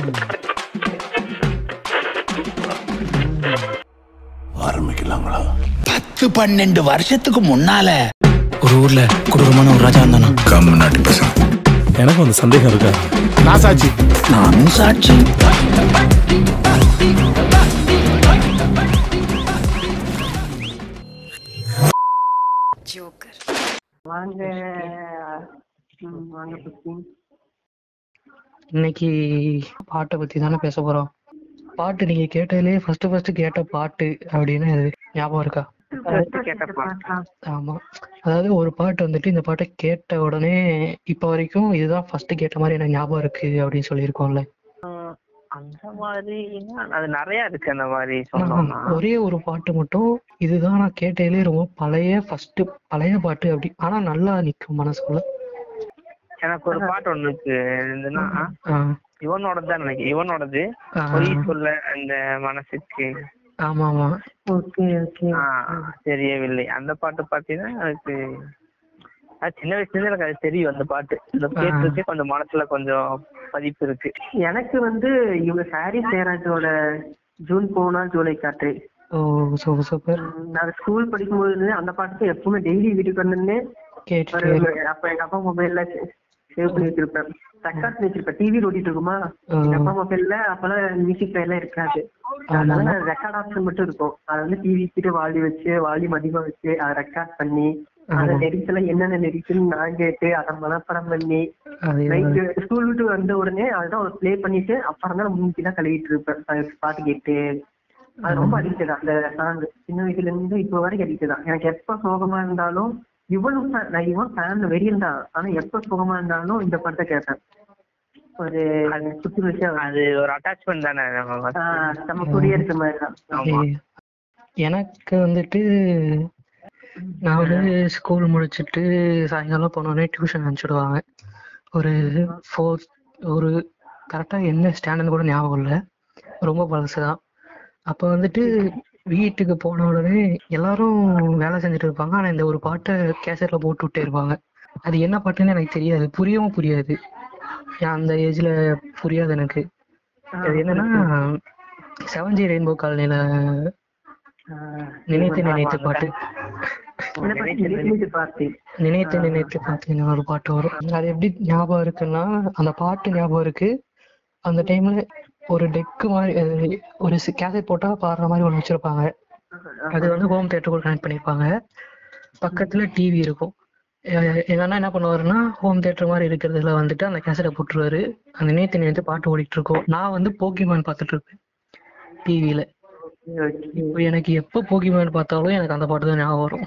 ஆரம்பிக்கலாங்களா பத்து பன்னெண்டு வருஷத்துக்கு முன்னால ஒரு ஊர்ல கொடூரமான ஒரு ராஜா இருந்தானா கம்ம நாட்டி பசங்க எனக்கும் அந்த சந்தேகம் இருக்கா நான் சாட்சி நானும் சாட்சி ஜோக்கர் வாங்க ம், வாங்க புத்தி இன்னைக்கு பாட்டை பத்தி தானே பேச போறோம் பாட்டு நீங்க கேட்டதுலயே ஃபர்ஸ்ட் ஃபர்ஸ்ட் கேட்ட பாட்டு அப்படின்னு எது ஞாபகம் இருக்கா first கேட்ட பாட்டா ஆமா அதாவது ஒரு பாட்டு வந்துட்டு இந்த பாட்டை கேட்ட உடனே இப்ப வரைக்கும் இதுதான் ஃபர்ஸ்ட் கேட்ட மாதிரி எனக்கு ஞாபகம் இருக்கு அப்படின்னு சொல்லியிருக்கோம்ல ம், அந்த மாதிரி அது நிறைய இருக்கு அந்த மாதிரி ஆனா, சொன்னோம்னா ஒரே ஒரு பாட்டு மட்டும் இதுதான் நான் கேட்டதுலயே ரொம்ப பழைய ஃபர்ஸ்ட் பழைய பாட்டு அப்படி ஆனா நல்லா நிக்கும் மனசுக்குள்ள எனக்கு ஒரு பாட்டு ஒண்ணு இருக்கு இருந்துன்னா ஆ, இவனோடது தான் நினைக்கிறேன் இவனோடது ஆ, பொய் சொல்ல அந்த மனசுக்கு ஆமா ஆமா ஓகே ஓகே தெரியவில்லை அந்த பாட்டு பாத்தீங்கன்னா எனக்கு அது சின்ன வயசுல இருந்து எனக்கு அது தெரியும் அந்த பாட்டு இந்த கேட்டுருக்கு கொஞ்சம் மனசுல கொஞ்சம் பதிப்பு இருக்கு எனக்கு வந்து இவங்க சாரி ஜெயராஜோட ஜூன் போனா ஜூலை காற்று ஓ சூப்பர் சூப்பர் உம், நான் ஸ்கூல் படிக்கும்போது அந்த பாட்டு எப்பவுமே டெய்லி வீட்டுக்கு வந்தோடனே கேட்டு ஒரு அப்ப எங்க அப்பா மொபைல்ல சேவ் பண்ணி வச்சிருப்பேன் ரெக்கார்ட் வச்சிருப்பேன் டிவி ஓடிட்டு இருக்குமா எங்க அப்பா மொபைல்ல அப்பெல்லாம் மியூசிக் எல்லாம் இருக்காது அதனால ரெக்கார்ட் ஆப்ஷன் மட்டும் இருக்கும் அதை வந்து டிவி கிட்ட வாலி வச்சு வால்யூம் அதிகமா வச்சு அதை ரெக்கார்ட் பண்ணி அந்த லிரிக்ஸ் எல்லாம் என்னென்ன லிரிக்ஸ்னு நான் கேட்டு அதை மனப்பாடம் பண்ணி அது நைட்டு ஸ்கூல் விட்டு வந்த உடனே அதுதான் ஒரு ப்ளே பண்ணிட்டு அப்புறம் தான் மூஞ்சி தான் கழுவிட்டு இருப்பேன் அது பாட்டு கேட்டு அது ரொம்ப அடிக்டட் அந்த சாங் சின்ன வயசுல இருந்து இப்போ வரைக்கும் அடிக்ட் தான் எனக்கு எப்ப சோகமா இருந்தாலும் இவனும் fan- நான் இவன் ஃபேன் வெறியன் தான் ஆனா எப்ப சோகமா இருந்தாலும் இந்த பாட்டை கேட்பேன் ஒரு குத்து விஷயம் அது ஒரு அட்டாச்மெண்ட் தானே நம்ம ஆஹ் நம்ம கூடயே இருக்க மாதிரி தான் ஆமா ஏய், எனக்கு வந்துட்டு நான் வந்து ஸ்கூல் முடிச்சுட்டு சாயங்காலம் போனோடனே டியூஷன் அனுப்பிச்சிடுவாங்க ஒரு ஃபோர்த் ஒரு கரெக்டாக என்ன ஸ்டாண்டர்ட் கூட ஞாபகம் இல்லை ரொம்ப பழசு தான் அப்போ வந்துட்டு வீட்டுக்கு போன உடனே எல்லாரும் வேலை செஞ்சுட்டு இருப்பாங்க ஆனால் இந்த ஒரு பாட்டை கேசட்ல போட்டு விட்டே இருப்பாங்க அது என்ன பாட்டுன்னு எனக்கு தெரியாது புரியவும் புரியாது ஏன் அந்த ஏஜ்ல புரியாது எனக்கு அது என்னன்னா செவன் ஜி ரெயின்போ காலனில நினைத்து நினைத்து பாட்டு என்ன பாட்டு? நினைத்து பார்த்தேன் நினைத்து நினைத்து பார்த்தீங்கன்னா ஒரு பாட்டு வரும் அது எப்படி ஞாபகம் இருக்குன்னா அந்த பாட்டு ஞாபகம் இருக்கு அந்த டைம்ல ஒரு டெக்கு மாதிரி அஹ், ஒரு கேசட் போட்டா பாடுற மாதிரி ஒன்று வச்சிருப்பாங்க அது வந்து ஹோம் தேட்டர் கூட கனெக்ட் பண்ணிருப்பாங்க பக்கத்துல டிவி இருக்கும் அஹ் எங்க அண்ணா என்ன பண்ணுவாருன்னா ஹோம் தேட்டர் மாதிரி இருக்கிறதுல வந்துட்டு அந்த கேசட்டை போட்டுருவாரு அந்த நினைத்து நினைத்து பாட்டு ஓடிட்டு இருக்கும் நான் வந்து போக்கிமான் பார்த்துட்டு இருப்பேன் டிவியில இப்போ எனக்கு எப்போ போக்கிமான் பார்த்தாலும் எனக்கு அந்த பாட்டு தான் ஞாபகம் வரும்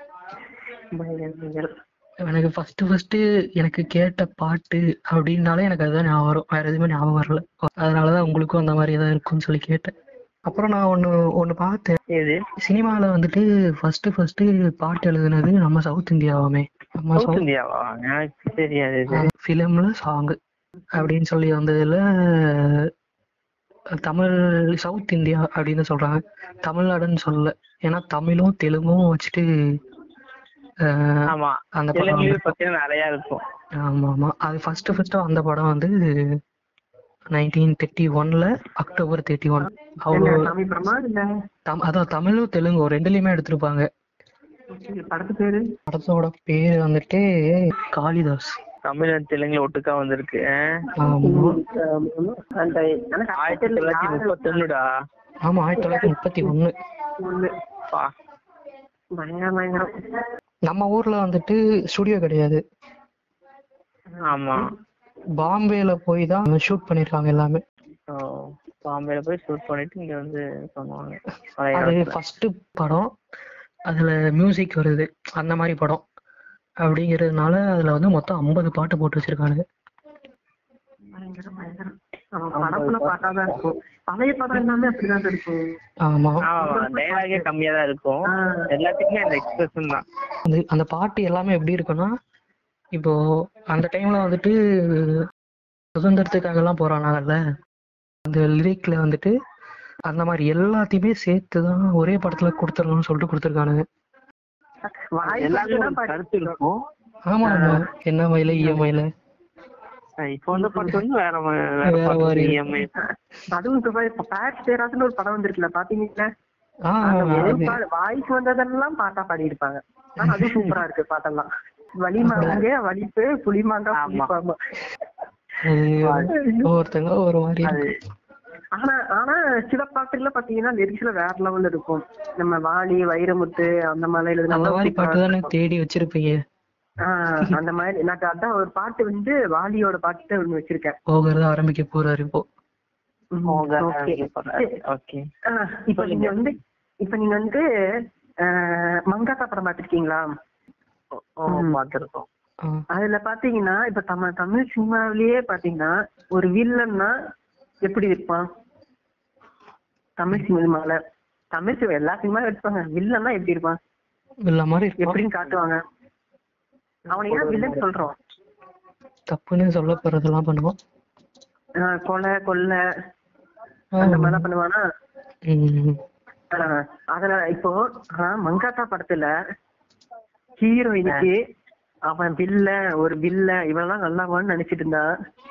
எனக்கு ஃபர்ஸ்ட் ஃபர்ஸ்ட் எனக்கு கேட்ட பாட்டு அப்படின்னாலே எனக்கு அதுதான் ஞாபகம் வரும் வேற எதுவுமே ஞாபகம் வரல அதனாலதான் உங்களுக்கும் அந்த மாதிரி ஏதாவது இருக்கும்னு சொல்லி கேட்டேன் அப்புறம் நான் ஒண்ணு ஒண்ணு பார்த்தேன் இது சினிமால வந்துட்டு ஃபர்ஸ்ட் ஃபர்ஸ்ட் பாட்டு எழுதுனது நம்ம சவுத் இந்தியாவாமே நம்ம சவுத் இந்தியாவா எனக்கு தெரியாது இது ஃபிலிம்ல சாங் அப்படின்னு சொல்லி வந்ததுல தமிழ் சவுத் இந்தியா அப்படின்னு சொல்றாங்க தமிழ்நாடுன்னு சொல்லல ஏன்னா தமிழும் தெலுங்கும் வச்சுட்டு அஹ், ஆமா அந்த படம் தெலுங்கு வந்து- பத்தின நிறைய இருக்கும் ஆமா ஆமா அது ஃபர்ஸ்ட் ஃபர்ஸ்ட் அந்த படம் வந்து நைன்டீன் தேர்ட்டி ஒன்ல அக்டோபர் தேர்ட்டி ஒன் அவ்வளோ சாமி படமா இல்ல தம் அதான் தமிழும் தெலுங்கும் ரெண்டுலயுமே எடுத்திருப்பாங்க படத்து பேரு படத்தோட பேர் வந்துட்டு காளிதாஸ் தமிழ் and தெலுங்குல ஒட்டுக்கா வந்திருக்கு ஆமா அந்த எனக்கு ஆயிரத்தி தொள்ளாயிரத்தி முப்பத்தொன்னுடா ஆமா ஆயிரத்தி தொள்ளாயிரத்தி முப்பத்தி ஒண்ணு ஒண்ணு. பா பயங்கரம் பயங்கரம் நம்ம ஊர்ல வந்துட்டு ஸ்டுடியோ கிடையாது ஆமா பாம்பேல போய் தான் ஷூட் பண்ணிருக்காங்க எல்லாமே ஓ, பாம்பேல போய் ஷூட் பண்ணிட்டு இங்க வந்து பண்ணுவாங்க பழைய அது காலத்துல. ஃபர்ஸ்ட் படம் அதுல மியூசிக் வருது அந்த மாதிரி படம் அப்படிங்கிறதுனால அதுல வந்து மொத்தம் ஐம்பது பாட்டு போட்டு வச்சிருக்காங்க பயங்கரம் பயங்கரம் அவன் படத்துல பாட்டாதான் இருக்கும் பழைய படம் எல்லாமே அப்படிதான் இருக்கும் ஆமா ஆமா டைலாகே கம்மியா தான் இருக்கும் ஆஹ் எல்லாத்துக்குமே அந்த எக்ஸ்பிரஷன் தான் அந்த அந்த பாட்டு எல்லாமே எப்படி இருக்குன்னா இப்போ அந்த டைம்ல வந்துட்டு சுதந்திரத்துக்காக எல்லாம் போராடினாங்கல்ல அந்த லிரிக்ல வந்துட்டு அந்த மாதிரி எல்லாத்தையுமே சேர்த்து தான் ஒரே படத்துல கொடுத்துடணும்னு சொல்லிட்டு கொடுத்துருக்கானுங்க வாய் எல்லாமே பார்த்துதான் ஒரு பாட்டு கருத்து இருக்கும் ஆமா ஆமா என்ன மயில ஈய மயில இப்போ வந்து பாட்டு வந்து வேற மா- வேற வேற பாட்டு மாதிரி. EMI. அதுவும் இப்ப இப்ப பேட்ச் பேராசுன்னு ஒரு படம் வந்திருக்குல்ல பாத்தீங்களா ஆ அந்த ஒரு அது பா- வாய்க்கு வந்ததெல்லாம் பாட்டா பாடி இருப்பாங்க ஆனா அது சூப்பரா இருக்கு பாட்டெல்லாம் வலிமாங்க வலிப்பு புளிமாங்கா ஆமா. புளிப்பாமா அது ஒவ்வொருத்தங்க ஒரு மாதிரி அது ஆனா ஆனா சில பாட்டுல பாத்தீங்கன்னா லிரிக்ஸ்ல வேற லெவல்ல இருக்கும் நம்ம வாலி வைரமுத்து அந்த மாதிரி எழுதுன அந்த மாதிரி super பாட்டு ஆ தானே இருக்கும். தேடி வச்சிருப்பீங்க ஆஹ் அந்த மாதிரி எனக்கு அதான் ஒரு பாட்டு வந்து வாலியோட பாட்டு ஒண்ணு வச்சிருக்கேன் போகிறது ஆரம்பிக்க போறாரு இப்போ ம், போக okay. ஓகே ஆஹ் இப்ப நீங்க வந்து இப்ப நீங்க வந்து ஆஹ் மங்காத்தா படம் பாத்திருக்கீங்களா ஓ பாத்துருக்கோம் ஆ, அதுல பாத்தீங்கன்னா இப்ப தமிழ் தமிழ் சினிமாவிலேயே பாத்தீங்கன்னா ஒரு வில்லன்னா எப்படி இருப்பான் தமிழ் சினிமால தமிழ் சினிமா எல்லா சினிமாவும் எடுப்பாங்க வில்லன்னா எப்படி இருப்பான் வில்ல மாதிரி இருப்பான் எப்படின்னு காட்டுவாங்க அவனை ஏன் வில்லன் சொல்றோம் தப்புன்னு சொல்லப்படுறதெல்லாம் பண்ணுவான் ஆஹ் கொலை கொள்ளை ஆ, அந்த மாதிரிலாம் பண்ணுவானா ம், ஆஹ் அதுல இப்போ ஆனா மங்காத்தா படத்துல ஹீரோயினுக்கு அவன் வில்ல ஒரு வில்ல இவெல்லாம் நல்லவன்னு நினைச்சிட்டு இருந்தா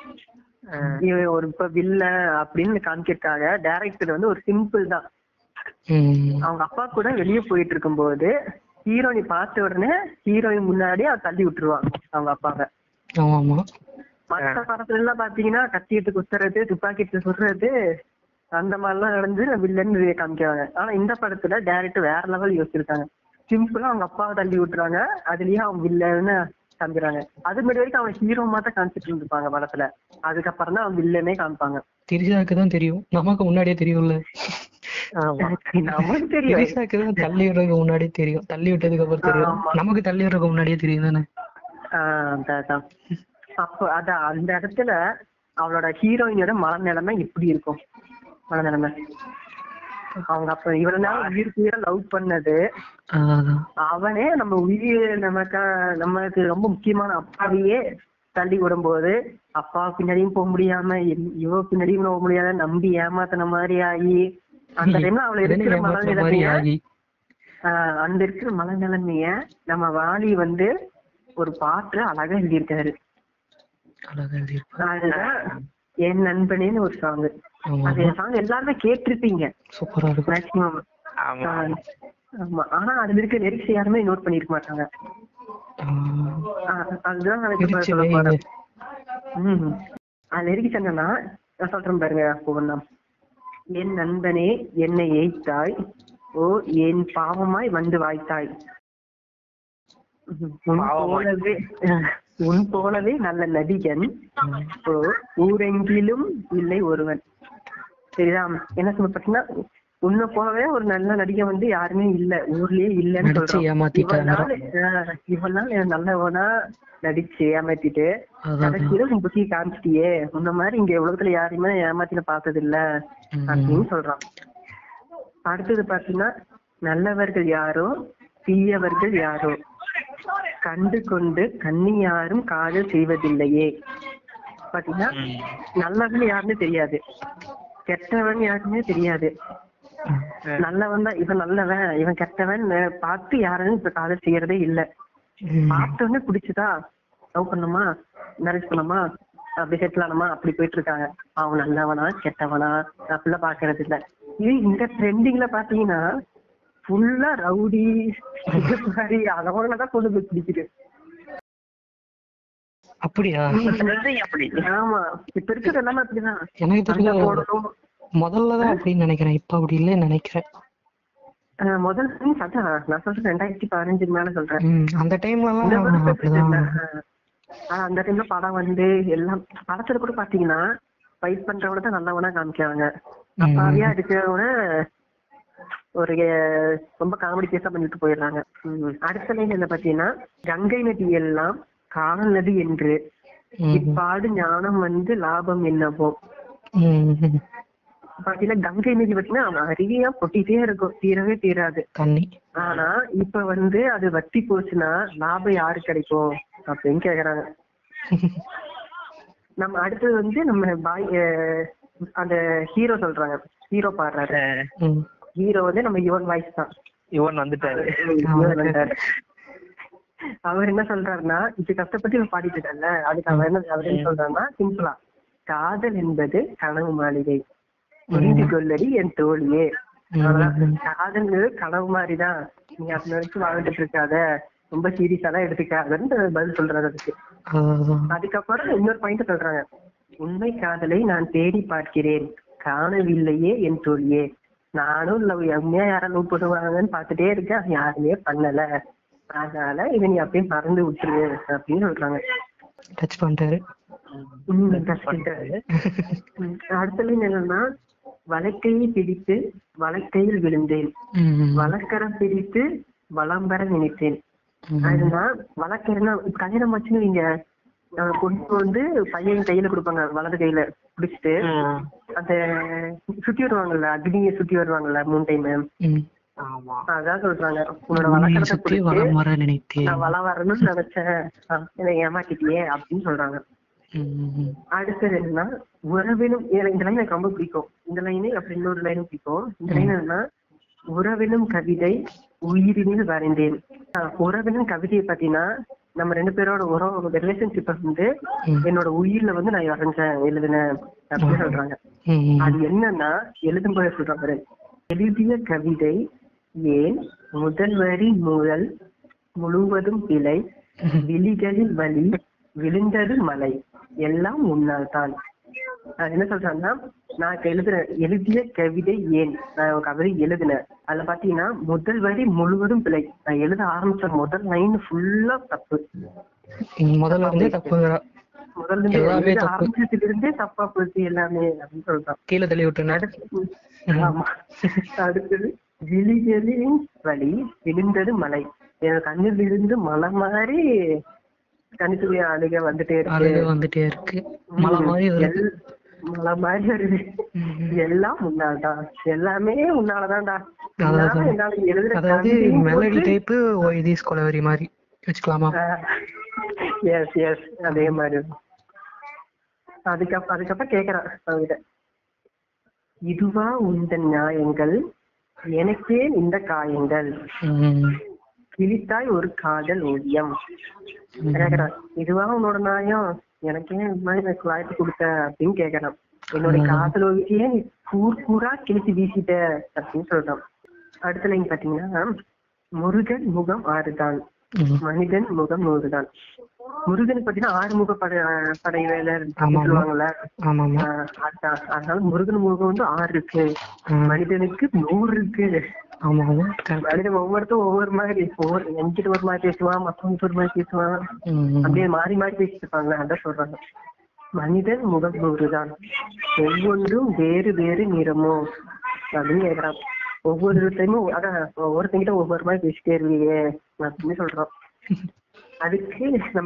இவன் ஒரு இப்ப வில்ல அப்படின்னு காமிக்கிறதுக்காக டைரக்டர் வந்து ஒரு சிம்பிள் தான் ம், அவங்க அப்பா கூட வெளியே போயிட்டு இருக்கும்போது ஹீரோயினி பார்த்த உடனே ஹீரோயின் முன்னாடி அவ தள்ளி விட்டுருவான் அவங்க அப்பாவை ஆமா ஆமா மற்ற படத்துல எல்லாம் பாத்தீங்கன்னா கத்தி எடுத்து குத்துறது துப்பாக்கி எடுத்து சுடுறது அந்த மாதிரிலாம் நடந்து வில்லன்னு காமிக்கிறாங்க ஆனா இந்த படத்துல டேரக்டர் வேற லெவல் யோசிச்சிருக்காங்க சிம்பிளா அவங்க அப்பாவை தள்ளி விட்டுறாங்க அதுலயே அவன் வில்லன்னு காமிக்கிறாங்க அது முன்னாடி வரைக்கும் அவன் ஹீரோ தான் காமிச்சிட்டு இருந்திருப்பாங்க படத்துல அதுக்கப்புறம் தான் அவன் வில்லனே காமிப்பாங்க திரிஷாக்கு தான் தெரியும் நமக்கு முன்னாடியே தெரியும்ல நமக்கு தெரியும் திரிஷாக்கு தான் தள்ளி விடுறதுக்கு முன்னாடியே தெரியும் தள்ளி விட்டதுக்கு அப்புறம் தெரியும் ஆமா. நமக்கு தள்ளி விடுறதுக்கு முன்னாடியே தெரியும் தானே ஆஹ் அதான், அதான். அப்போ அதான் அந்த இடத்துல அவளோட ஹீரோயினோட மனநிலைமை எப்படி இருக்கும் மனநிலைமை அவங்க அப்ப இவ்வளவு நேரம் உயிருக்கு உயிரை லவ் பண்ணது அதான் அவனே நம்ம உயிர் நமக்கு நமக்கு ரொம்ப முக்கியமான அப்பாவையே தள்ளி விடும்போது அப்பா பின்னாடியும் போக முடியாம இவ- இவ பின்னாடியும் போக முடியாத நம்பி ஏமாத்தின மாதிரி ஆகி அந்த டைம்ல அவளை இதனை இருக்கிற ஏமாத்துற மாதிரி மனநிலைமைய ஆகி ஆஹ் அந்த இருக்கிற மனநிலைமைய நம்ம வாலி வந்து ஒரு பாட்டுல அழகா எழுதியிருக்காரு அழகா எழுதியிருப்பா அதுதான் என் நண்பனேன்னு ஒரு சாங் ஆமா அந்த சாங் எல்லாருமே கேட்டிருப்பீங்க சூப்பரா இருக்கும் மேக்சிமம் ஆமா ஆமா ஆனா அதுல இருக்க லிரிக்ஸ் யாருமே நோட் பண்ணிருக்க மாட்டாங்க ஆ, ஆஹ் அதுதான் நான் இப்ப பிரிச்சு சொல்ல வைங்க. போறேன் ம் அது லிரிக்ஸ் என்னன்னா நான் சொல்றேன் பாருங்க ஒவ்வொன்னா என் நண்பனே என்னை ஏய்த்தாய் ஓ என் பாவமாய் வந்து வாய்த்தாய் உன் பாவமாய். போலவே உன் போலவே நல்ல நடிகன் ஓ ஊரெங்கிலும் இல்லை ஒருவன் சரிதா என்ன சொல்ல பாத்தீங்கன்னா உன்னை போலவே ஒரு நல்ல நடிகை வந்து யாருமே இல்ல ஊர்லயே இல்லன்னு நடிச்சு சொல்றான் ஏமாத்திட்டாங்க. இவன் நாள், ஆஹ், இவன் நாள் எனக்கு நல்லவனா நடிச்சு ஏமாத்திட்டு அதான் கடைசியில உன் புத்தி காமிச்சிட்டியே உன்ன மாதிரி இங்க உலகத்துல யாரையுமே ஏமாத்தின பார்த்தது இல்ல ம். அப்படின்னு சொல்றான் அடுத்தது பாத்தீங்கன்னா நல்லவர்கள் யாரோ தீயவர்கள் யாரோ கண்டு கொண்டு கண்ணி யாரும் காதல் செய்வதில்லையே பாத்தீங்கன்னா நல்லவன் யாருன்னு தெரியாது கெட்டவன் யாருக்குமே தெரியாது நல்லவன் தான் இவன் நல்லவன் இவன் கெட்டவன் பார்த்து யாரும் இப்ப காதல் செய்யறதே இல்ல ம். பார்த்த உடனே பிடிச்சதா லவ் பண்ணுமா மேரேஜ் பண்ணமா அப்படி செட்டில் ஆனமா அப்படி போயிட்டு இருக்காங்க அவன் நல்லவனா கெட்டவனா அப்படிலாம் பாக்குறது இல்ல இது இந்த ட்ரெண்டிங்ல பாத்தீங்கன்னா ஃபுல்லா ரவுடி மாதிரி அதவங்களதான் கொண்டு போய் பிடிக்குது அப்படியா அப்படி ஆமா இப்ப இருக்கிறது எல்லாமே அப்படிதான் எனக்கு சண்டை தெரிஞ்ச போடணும் முதல்ல தான் அப்படின்னு நினைக்கிறேன் இப்ப அப்படி இல்லைன்னு நினைக்கிறேன் அஹ் முதல் means அதான் நான் சொல்றேன் ரெண்டாயிரத்தி பதினஞ்சுக்கு மேல சொல்றேன் ம், அந்த டைம்ல இந்த எல்லாம் மாதிரி அப்படிதான் இல்ல. அஹ் ஆனா அந்த டைம்ல படம் வந்து எல்லாம் படத்துல கூட பாத்தீங்கன்னா ஃபைட் பண்றவன தான் நல்லவனா காமிக்கிறாங்க அப்பாவியா இருக்கிறவன ஒரு அஹ், ரொம்ப காமெடி பேசா பண்ணிட்டு போயிடுறாங்க ம். அடுத்த லைன் என்ன பாத்தீங்கன்னா கங்கை நதி எல்லாம் காணல் நதி என்று ம், இப்பாடு ஞானம் வந்து லாபம் என்னவோ ம், ம். பாத்தீங்கன்னா கங்கை நதி பாத்தீங்கன்னா அவன் அருவியா பொட்டிட்டே இருக்கும் தீரவே தீராது தண்ணி ஆனா இப்ப வந்து அது வத்தி போச்சுன்னா லாபம் யாரு கிடைக்கும் அப்படின்னு கேக்குறாங்க நம்ம அடுத்தது வந்து நம்ம பாய் அஹ் அந்த ஹீரோ சொல்றாங்க ஹீரோ பாடுறாரு ம். ஹீரோ வந்து நம்ம யுவன் வாய்ஸ் தான் இவன் வந்துட்டாரு யுவன் வந்தாரு. அவர் என்ன சொல்றாருன்னா இப்ப கஷ்டப்பட்டு இவன் பாடிட்டு இருக்கான்ல அதுக்கு அவர் என்ன அவர் என்ன சொல்றாருன்னா சிம்பிளா காதல் என்பது கனவு மாளிகை புரிந்து கொள்ளடி என் தோழியே அவ்வளவுதான். காதல்ங்கிறது கனவு மாதிரிதான் நீ அது வரைக்கும் வாழ்ந்துட்டு இருக்காத ரொம்ப சீரியஸா தான் எடுத்துக்காதன்னு பதில் சொல்றாரு அதுக்கு அதான் அதுக்கப்புறம் இன்னொரு பாயிண்ட் சொல்றாங்க உண்மை காதலை நான் தேடி பார்க்கிறேன் காணவில்லையே என் தோழியே நானும் லவ் உண்மையா யாரும் லவ் பண்ணுவாங்கன்னு பார்த்துட்டே இருக்கேன் அது யாருமே பண்ணல அதனால இதை நீ அப்படியே மறந்து விட்டுரு அப்படின்னு சொல்றாங்க டச் பண்ணிட்டாரு உம் கஷ்டப்பட்டாரு. உம் அடுத்த line என்னன்னா வழக்கையை பிடித்து வழக்கையில் விழுந்தேன் ம். வழக்கரம் பிடித்து வளம் பெற நினைத்தேன் ம். அதுனா வழக்கறிஞர் இப்ப கல்யாணம் ஆச்சுன்னு நீங்க அஹ் பொண்ணு வந்து பையன் கையில கொடுப்பாங்க வலது கையில பிடிச்சிட்டு அந்த சுத்தி வருவாங்கல்ல அக்னியை சுத்தி வருவாங்கல்ல மூணு டைம் ம். அதான் சொல்றாங்க உன்னோட உன்னை வழக்கத்தை சுற்றி பிடிச்சு வலம் வர நினைத்தேன் நான் வள வரணும்னு நினைச்சேன் அஹ் என்னை ஏமாத்திட்டியே அப்படின்னு சொல்றாங்க ம். அடுத்தது என்னன்னா உறவினும் எனக்கு இந்த லைன் எனக்கு ரொம்ப பிடிக்கும் இந்த லைனு அப்புறம் இன்னொரு லைனும் பிடிக்கும் இந்த லைன் என்னன்னா உறவினும் கவிதை உயிரினில் வரைந்தேன் ஆஹ் உறவினும் கவிதையை பாத்தீங்கன்னா நம்ம ரெண்டு பேரோட உறவு ரிலேஷன்ஷிப்பை வந்து ம். என்னோட உயிர்ல வந்து நான் வரைஞ்சேன் எழுதினேன் அப்படின்னு சொல்றாங்க ம். அது என்னன்னா எழுதும் போது சொல்றாங்க பாரு. எழுதிய கவிதை ஏன் முதல் வரி முதல் முழுவதும் பிழை விழிகளில் வலி விழுந்தது மலை எல்லாம் உன்னால் தான் அது என்ன சொல்றாங்கன்னா நான் எழுதுற எழுதிய கவிதை ஏன் நான் ஒரு கவிதை எழுதினேன் அதுல பாத்தீங்கன்னா முதல் வரி முழுவதும் பிழை நான் எழுத ஆரம்பிச்ச முதல் லைன் ஃபுல்லா தப்பு ம். முதல்ல இருந்தே தப்புங்கிறா முதல்ல இருந்து எல்லாமே எழுத தப்பு. ஆரம்பிச்சதுல இருந்தே தப்பா போச்சு எல்லாமே அப்படின்னு சொல்றான் கீழே தள்ளி விட்டுனா அடுத்து ஆமா அடுத்தது விழிகளின் வழி விழுந்தது மலை என் கண்ணில் இருந்து மலை மாதிரி கணித்துறை அழுக வந்துட்டே அழுக இருக்கு வந்துட்டே இருக்கு மலை மாதிரி வருது எல்- மலை மாதிரி வருது ம். எல்லாம் உன்னால்தான் எல்லாமே உன்னாலதான்டா அதான் இல்லாம என்னால எழுதுற அதாவது கவிதையும் மெலடி போட்டு- டைப்பு ஒய்தீஸ் கொலவரி மாதிரி வச்சுக்கலாமா எஸ் எஸ் அதே மாதிரி அதுக்கப்புறம் அதுக்கப்புறம் கேக்குறான் அவங்கிட்ட இதுவா உந்தன் நியாயங்கள் எனக்கே இந்த காயங்கள் ம். கிழித்தாய் ஒரு காதல் ஓவியம் கேக்குறான் இதுவா உன்னோட நியாயம் எனக்கே இந்த மாதிரி எனக்கு வாய்ப்பு கொடுத்த அப்படின்னு கேக்குறான் என்னோட காதல் ஓவியத்தையே நீ கூர் கூரா கிழிச்சு வீசிட்ட அப்படின்னு சொல்றான் அடுத்த லைன் பாத்தீங்கன்னா முருகன் முகம் ஆறுதான் ம். மனிதன் முகம் நூறுதான் முருகன் பாத்தீங்கன்னா ஆறுமுக படை படை வேலை ஆமா. சொல்லுவாங்கல்ல ஆமாமா ஆஹ் அதான் அதனால முருகன் முகம் வந்து ஆறு இருக்கு ம். மனிதனுக்கு நூறு இருக்கு ஆமா correct. மனிதன் ஒவ்வொருத்தரும் ஒவ்வொரு மாதிரி ஒவ்வொரு என்கிட்ட ஒரு மாதிரி பேசுவான் மத்தவங்க ஒரு மாதிரி பேசுவான் ம். அப்படியே மாறி மாறி பேசிட்டு இருப்பாங்க அதான் சொல்றாங்க மனிதன் முகம் நூறுதான் ஒவ்வொன்றும் வேறு வேறு நிறமோ அப்படின்னு கேக்குறான் ஒவ்வொரு டைமும் அதான் ஒவ்வொருத்தங்கிட்ட ஒவ்வொரு மாதிரி பேசிட்டே இருவீங்க அப்படின்னு சொல்றோம் அதுக்கு நம்ம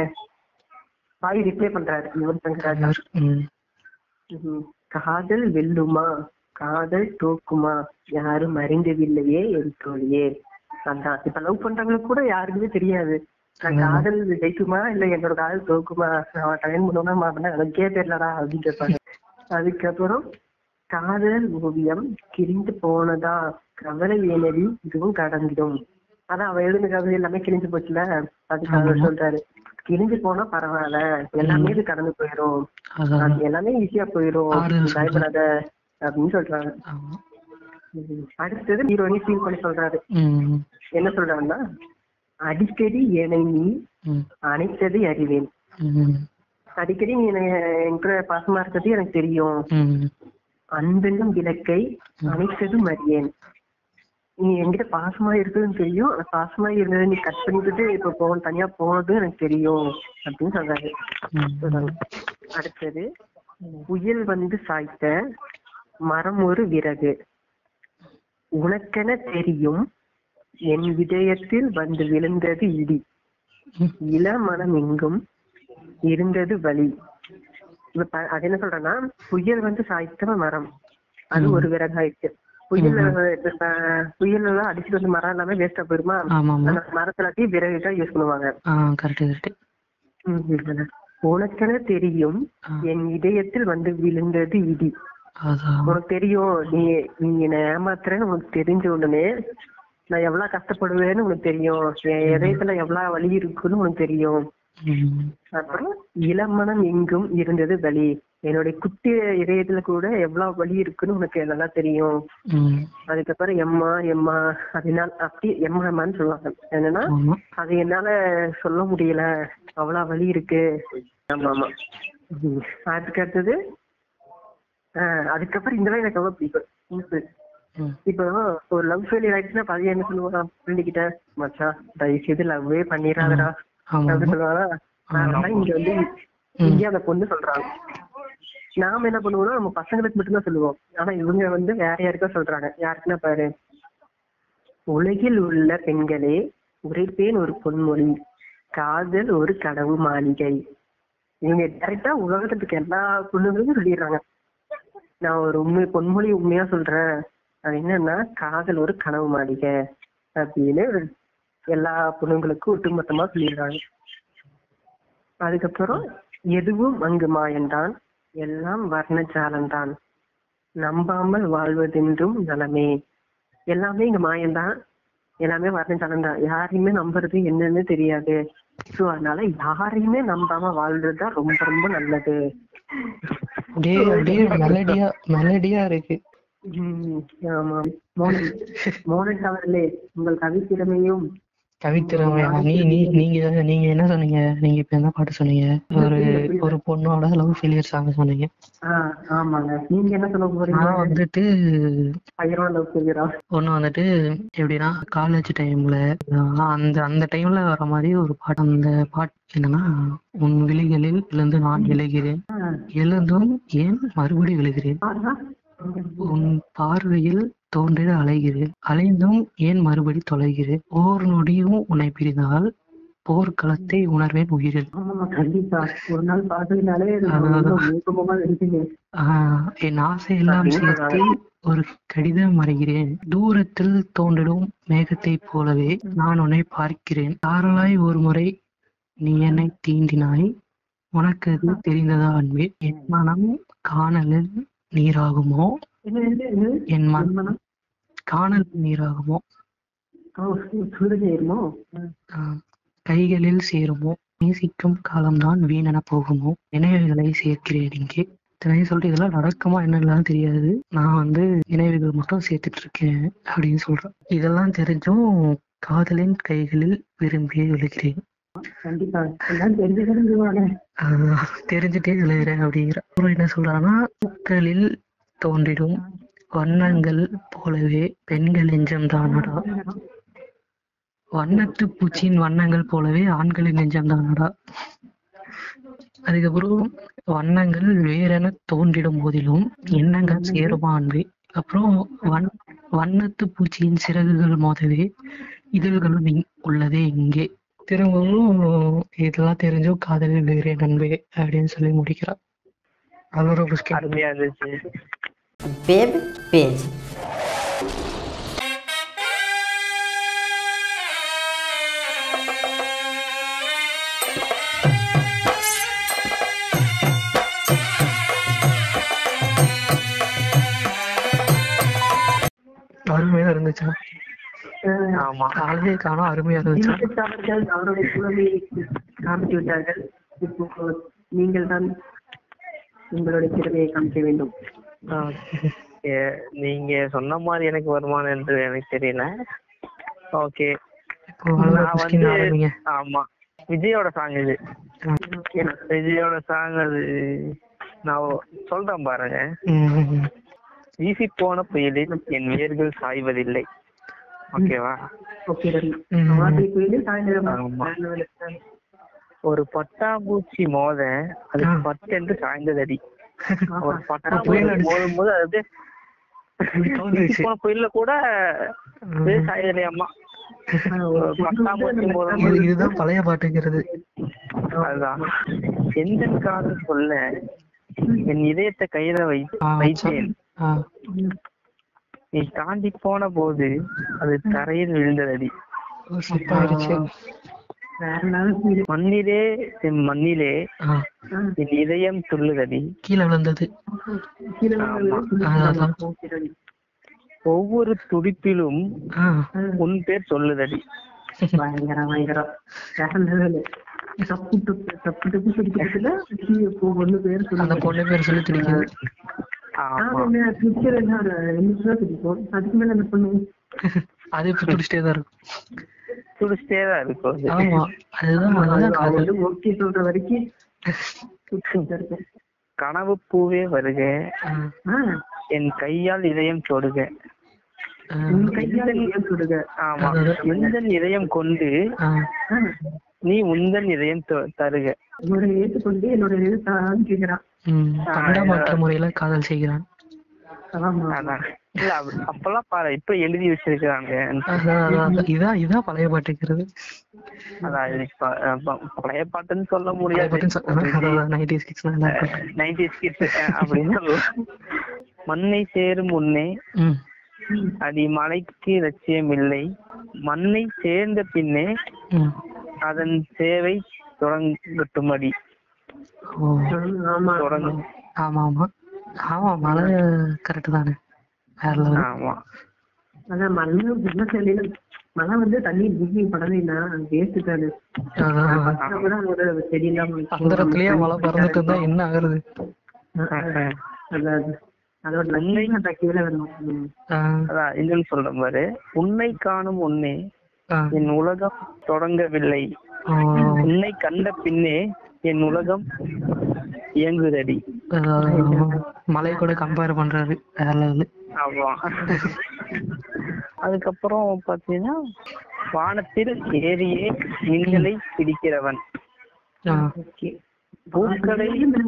பாய் ரிப்ளை பண்றாரு யுவன் சங்கர் ராஜா ம். ம்ஹும். காதல் வெல்லுமா காதல் தோக்குமா யாரும் அறிந்ததில்லையே என் தோழியே அதான் இப்ப லவ் பண்றவங்களுக்கு கூட யாருக்குமே தெரியாது நான் காதல் ஜெயிக்குமா இல்ல என்னோட காதல் தோக்குமா நான் கல்யாணம் பண்ணுவேன்னா மாட்டேன் எனக்கே தெரியலடா அப்படின்னு கேட்பாங்க அதுக்கப்புறம் காதல் ஓவியம் கிழிந்து போனதா கவலை ஏனடி இதுவும் கடந்திடும் அதான் அவ எழுதின கவிதை எல்லாமே கிழிஞ்சு போச்சுல அதுக்கு அவர் சொல்றாரு கிழிஞ்சு போனா பரவாயில்ல எல்லாமே இது கடந்து போயிரும் அதான் அது எல்லாமே ஈஸியா போயிரும் ஆறுதல் பயப்படாத அப்படின்னு சொல்றாங்க ஆமா. உம் அடுத்தது ஹீரோனி ஃபீல் பண்ணி சொல்றாரு ம். என்ன சொல்றாருன்னா அடிக்கடி என்னை நீ ம். அணைத்ததை அறிவேன் ம். அடிக்கடி நீ என்னை என்கிட்ட பாசமா இருக்கிறது எனக்கு தெரியும் ம். அன்பென்னும் விளக்கை அணைத்ததும் அறியேன் நீ என்கிட்ட பாசமா இருக்குதுன்னு தெரியும் அந்த பாசமா இருந்ததை நீ கட் பண்ணிட்டு இப்ப போ தனியா போனதும் எனக்கு தெரியும் அப்படின்னு சொல்றாரு ம். சொல்றாங்க அடுத்தது புயல் வந்து சாய்த்த மரம் ஒரு விறகு உனக்கென தெரியும் என் இதயத்தில் வந்து விழுந்தது இடி இள மனம் எங்கும் இருந்தது வலி இப்ப ப- அது என்ன சொல்றேன்னா புயல் வந்து சாய்த்த மரம் அது ஒரு விறகு ஆயிடுச்சு புயல் இப்ப புயல் எல்லாம் அடிச்சுட்டு வந்து மரம் எல்லாமே வேஸ்டா போயிருமா ஆமாமா அந்த மரத்துலாத்தையும் விறகு தான் யூஸ் பண்ணுவாங்க ஆ கரெக்ட் கரெக்ட் ம்ஹும். உனக்கென தெரியும் ஆ. என் இதயத்தில் வந்து விழுந்தது இடி அதான் உனக்கு தெரியும் நீ நீ என்ன ஏமாத்துறன்னு உனக்கு தெரிஞ்ச உடனே நான் எவ்வளவு கஷ்டப்படுவேன்னு உனக்கு தெரியும் என் இதயத்துல எவ்வளவு வலி இருக்குன்னு உனக்கு தெரியும் ம். அப்புறம் இளமனம் எங்கும் இருந்தது வலி என்னுடைய குட்டி இதயத்துல கூட எவ்வளவு வலி இருக்குன்னு உனக்கு நல்லா தெரியும் ம். அதுக்கப்புறம் எம்மா எம்மா அதனால அப்படி எம்மா எம்மான்னு சொல்லுவாங்க என்னன்னா ஆமா அது என்னால சொல்ல முடியல அவ்வளவு வலி இருக்கு ஆமா ஆமா ம். அதுக்கு அடுத்தது ஆஹ் அதுக்கப்புறம் இந்த எனக்கு ரொம்ப பிடிக்கும் இனிப்பு. ம். இப்போ ஒரு லவ் ஃபெயிலியர் ஆயிடுச்சுன்னா பையன் என்ன சொல்லுவான் ஃப்ரெண்டு கிட்ட மச்சான் தயவு செய்து லவ்வே பண்ணிடாதடா ஆமா அப்படின்னு சொல்லுவாரா அதனால இங்க வந்து இங்கே அந்த பொண்ணு சொல்றாங்க நாம என்ன பண்ணுவோம்னா நம்ம பசங்களுக்கு மட்டும்தான் சொல்லுவோம் ஆனா இவங்க வந்து வேற யாருக்கோ சொல்றாங்க யாருக்குன்னா பாரு உலகில் உள்ள பெண்களே உரைப்பேன் ஒரு பொன்மொழி காதல் ஒரு கனவு மாளிகை இவங்க டைரக்டா உலகத்துக்கு எல்லா பொண்ணுங்களுக்கும் சொல்லிடுறாங்க நான் ஒரு உண்மை பொன்மொழி உண்மையா சொல்றேன் அது என்னன்னா காதல் ஒரு கனவு மாளிகை அப்படின்னு எல்லா பொண்ணுங்களுக்கும் ஒட்டுமொத்தமா சொல்லிடுறாங்க அதுக்கப்புறம் எதுவும் அங்கு மாயந்தான் எல்லாம் வர்ணஜாலம்தான் நம்பாமல் வாழ்வதென்றும் நலமே எல்லாமே இங்க மாயம்தான் எல்லாமே வர்ணஜாலம் தான் யாரையுமே நம்புறது என்னன்னு தெரியாது சோ அதனால யாரையுமே நம்பாம வாழ்றதுதான் ரொம்ப ரொம்ப நல்லது அப்படியே அப்படியே மெலடியா மெலடியா இருக்கு உம் ஆமா மோகன் மோகன் அவர்களே உங்கள் கவித்திறமையும் கவித்திறமையா நீ நீ நீங்க நீங்க என்ன சொன்னீங்க நீங்க இப்ப என்ன பாட்டு சொன்னீங்க ஒரு ஒரு பொண்ணோட லவ் ஃபெயிலியர் சாங் சொன்னீங்க ஆஹ் ஆமாங்க நீங்க என்ன சொல்ல போறீங்க நான் வந்துட்டு பயிரம் லவ் செய்கிறா ஒண்ணு வந்துட்டு எப்படின்னா காலேஜ் டைம்ல அந்த அந்த டைம்ல வர மாதிரி ஒரு பாட்டு அந்த பாட்டு என்னன்னா உன் விழிகளில் எழுந்து நான் விழுகிறேன் எழுந்தும் ஏன் மறுபடி விழுகிறேன் உன் பார்வையில் தோன்றிட அலைகிறேன் அலைந்தும் ஏன் மறுபடி தொலைகிறேன் ஓர் நொடியும் உன்னை பிரிந்தால் போர்க்களத்தை உணர்வேன் உயிரில் ஆமா கண்டிப்பா ஒரு நாள் பார்த்ததுனாலே அதான். மூக்கமா இருப்பீங்க ஆஹ் என் ஆசையெல்லாம் சேர்த்து ஒரு கடிதம் வரைகிறேன் தூரத்தில் தோன்றிடும் மேகத்தைப் போலவே நான் உன்னை பார்க்கிறேன் தாரலாய் ஒரு முறை நீ என்னை தீண்டினாய் உனக்கு அது தெரிந்ததா அன்பே என் மனம் காணலில் நீராகுமோ என்ன என்ன, என்ன? என் மனம் மனம்? காணல் நீராகுமோ ஓ, சூ- சூரியன் ஏறுமோ ஆஹ் கைகளில் சேருமோ நேசிக்கும் காலம்தான் வீணென போகுமோ நினைவுகளை சேர்க்கிறேன் இங்கே இத்தனையும் சொல்லிட்டு இதெல்லாம் நடக்குமா என்னன்னு தெரியாது நான் வந்து நினைவுகள் மட்டும் சேர்த்துட்டு இருக்கேன் அப்படின்னு சொல்றேன் இதெல்லாம் தெரிஞ்சும் காதலின் கைகளில் விரும்பியே விழுகிறேன் கண்டிப்பா எல்லாம் தெரிஞ்சுக்கணுங்க ஆஹ் தெரிஞ்சுட்டே விழுகிறேன் அப்படிங்கிற அப்புறம் என்ன சொல்றான்னா பூக்களில் தோன்றிடும் வண்ணங்கள் போலவே பெண்கள் நெஞ்சம் தானடா வண்ணத்து பூச்சியின் வண்ணங்கள் போலவே ஆண்களின் நெஞ்சம் தானடா அதுக்கப்புறம் வண்ணங்கள் வேறென தோன்றிடும் போதிலும் எண்ணங்கள் சேருமா அன்பே அப்புறம் வண் வண்ணத்து பூச்சியின் சிறகுகள் மோதவே இதழ்களும் இங்- உள்ளதே இங்கே திரும்பவும் இதெல்லாம் தெரிஞ்சும் காதலில் விழுகிறேன் அன்பே அப்படின்னு சொல்லி முடிக்கிறார் அதோட புஷ்கி அருமையா இருந்துச்சு Bebe, beijo. அருமையா இருந்துச்சா ஆமா காலையே காணும் அருமையா இருந்துச்சா தினேஷ் அவர்கள் அவருடைய குழந்தையை காமித்து விட்டார்கள் இப்போ நீங்கள் தான் உங்களுடைய திறமையை காமிக்க வேண்டும் ஏ, நீங்க சொன்ன மாதிரி எனக்கு வருமானம் என்று எனக்கு தெரியல ஓகே இப்போ அவ்வளவுதான் நான் புஷ்கின் வந்து ஆரம்பிங்க ஆமா விஜயோட சாங் இது விஜயோட சாங் அது நான் சொல்றேன் பாருங்க ம், ம், ம். வீசி போன புயலில் என் வேர்கள் சாய்வதில்லை ஓகேவா ஓகே ம். மாதிரி கோயில் சாயந்தரம் ஆமா. ஒரு பட்டாம்பூச்சி மோத அது ஆ. பட்டென்று சாய்ந்ததடி ஒரு புயல் பட்டாம்பூச்சி அடிச்சு. மோதும் போது அது வீசி கவுந்துருச்சு. போன புயல்ல கூட அப்படியே சாயலையாம்மா ஒரு பட்டாம்பூச்சி மோதும் இது போது இதுதான் பழைய பாட்டுங்கிறது அதுதான் எந்த காதல் சொல்ல என் இதயத்தை கையில வை ஆ, வைத்தேன் ஆ, நீ தாண்டி போன போது அது தரையில் விழுந்ததடி ஓ, சுத்தாயிருச்சு வேற நாள் மண்ணிலே என் மண்ணிலே ஆ, என் இதயம் துள்ளுதடி கீழே விழுந்தது ஆமா. அதான். ஒவ்வொரு துடிப்பிலும் ஆ உன் பேர் சொல்லுதடி பயங்கரம் பயங்கரம் வேற level. தப்பு துப்பு தப்பு துப்பு பிடிக்கிறதுல இப்போ ஒண்ணு பேர் அந்த சொல்லுங்க பொண்ணு பேர் சொல்லி துடிக்குது ஆமா பிக்சர் என்ன ஒரு ரெண்டு நிமிஷம் பிடிக்கும் அதுக்கு மேல என்ன பண்ணுவோம் அது இப்ப துடிச்சிட்டே தான் இருக்கும் துடிச்சிட்டே தான் இருக்கும் அது. ஆமா அதுதான் அதுதான் காதல் ஓகே சொல்ற வரைக்கும் சுத்திட்டு இருக்கேன். கனவு பூவே வருக ஆ, ஆ, என் கையால் இதயம் தொடுக ஆ, உன் கையால ஏன் சொல்லுங்க ஆமா அதாவது- எந்தன் இதயம் கொண்டு ஆ, நீ உந்தன் இதயம் தொ- தருக என்னோட ஏற்றுக்கொண்டு என்னோட எழுத்தான்னு கேக்குறான் ம், பண்ட மாற்ற முறையில காதல் செய்கிறான் ஆமா அதான் இல்ல அப்ப- அப்பெல்லாம் பாரு இப்ப எழுதி வச்சிருக்காங்க அதான், அதான், அதான். இதான் இதான் பழைய பாட்டுக்கிறது அதான் இது ப- ப- பழைய பாட்டுன்னு சொல்ல பழைய முடியாது பாட்டுன்னு சொ- அதான் நைன்டி சிக்ஸ் நைன்டி கிட்ஸ் அப்படின்னு சொல்லலாம் மண்ணை சேரும் முன்னே ம் அடி மலைக்கு லட்சியம் இல்லை மண்ணை சேர்ந்த பின்னே ம் அதன் சேவை தொடங்கட்டுமடி ஓ ஆமா தொடங்கும் ஆமா ஆமா ஆமா மழை கரெக்ட் தானே வேற level. ஆமா அதான் மண்ணு என்ன சொல்லல மழை வந்து தண்ணி பூமி படலைன்னா வேஸ்ட் தானே அதான். கூட அதோட செடி இல்லாம அந்த இடத்துலயே மழை பறந்துட்டு இருந்தா என்ன ஆகுறது அதான் அதோட நன்மை அந்த கீழே வரணும் ம். ஆ, அதான் இன்னொன்னு சொல்றேன் பாரு உன்னை காணும் முன்னே ஆ, என் உலகம் தொடங்கவில்லை ஆ, உன்னை கண்ட பின்னே என் உலகம் இயங்குதடி அதான். மலை கூட கம்பேர் பண்றாரு வேற level. ஆமா அதுக்கப்புறம் பாத்தீங்கன்னா வானத்தில் ஏறியே மின்னலை பிடிக்கிறவன் ஆ, பூக்களை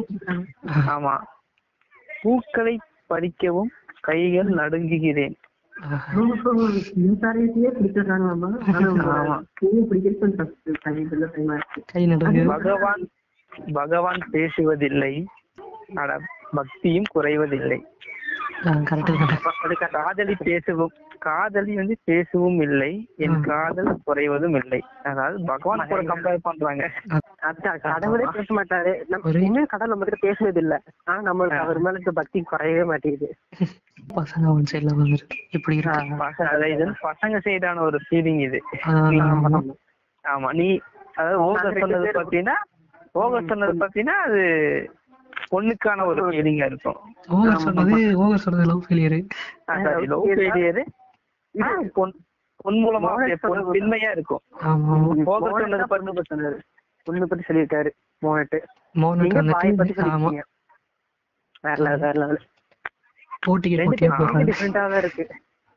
ஆமா பூக்களை பறிக்கவும் கைகள் நடுங்குகிறேன் ஆ, மின்சாரத்தையே பிடிச்சிடுறாங்களாமா ஆனா பூவை பிடிக்கிறது கொஞ்சம் தப்பு சமீபத்துல டைமா இருக்கு கை நடுங்கு பகவான் பகவான் பேசுவதில்லை அட பக்தியும் குறைவதில்லை கரெக்ட் கரெக்ட் காதலி பேசவும் காதலி வந்து பேசவும் இல்லை என் காதல் குறைவதும் இல்லை அதாவது பகவான் கூட கம்பேர் பண்றாங்க அதான் கடவுளே பேச மாட்டாரு நம்ம ஒரு- இன்னும் கடவுள் நம்ம கிட்ட பேசுனது இல்ல ஆனா நம்மளுக்கு அவர் மேல இருக்க பக்தி குறையவே மாட்டேங்குது பசங்க ஒன் சைட்ல வந்துருக்கு இப்படி இருக்கு பசங்க அதாவது இது வந்து பசங்க சைடான ஒரு ஃபீலிங் இது அதான். ஆமா நீ அதாவது ஓகர் சொன்னது பாத்தீங்கன்னா ஓகர் சொன்னது பாத்தீங்கன்னா அது பொண்ணுக்கான ஒரு ஃபீலிங்கா இருக்கும் ஓவர் சொன்னது ஓவர் சொன்னது லவ் ஃபெயிலியர் லவ் ஃபெயிலியர் பொன் பொன் மூலமா பொன் பின்மையா இருக்கும் ஆமா ஓகர் சொன்னது பொண்ணு பத்தி சொன்னாரு பொண்ணு பத்தி சொல்லியிருக்காரு மோனட்டு மோனட் நீங்க பாய் பத்தி வந்துட்டு ஆமா சொல்லிருக்கீங்க வேற level, வேற level. போட்டிக்கு ரெண்டு போட்டியா போடுறாரு டிஃப்ரெண்டா தான் இருக்கு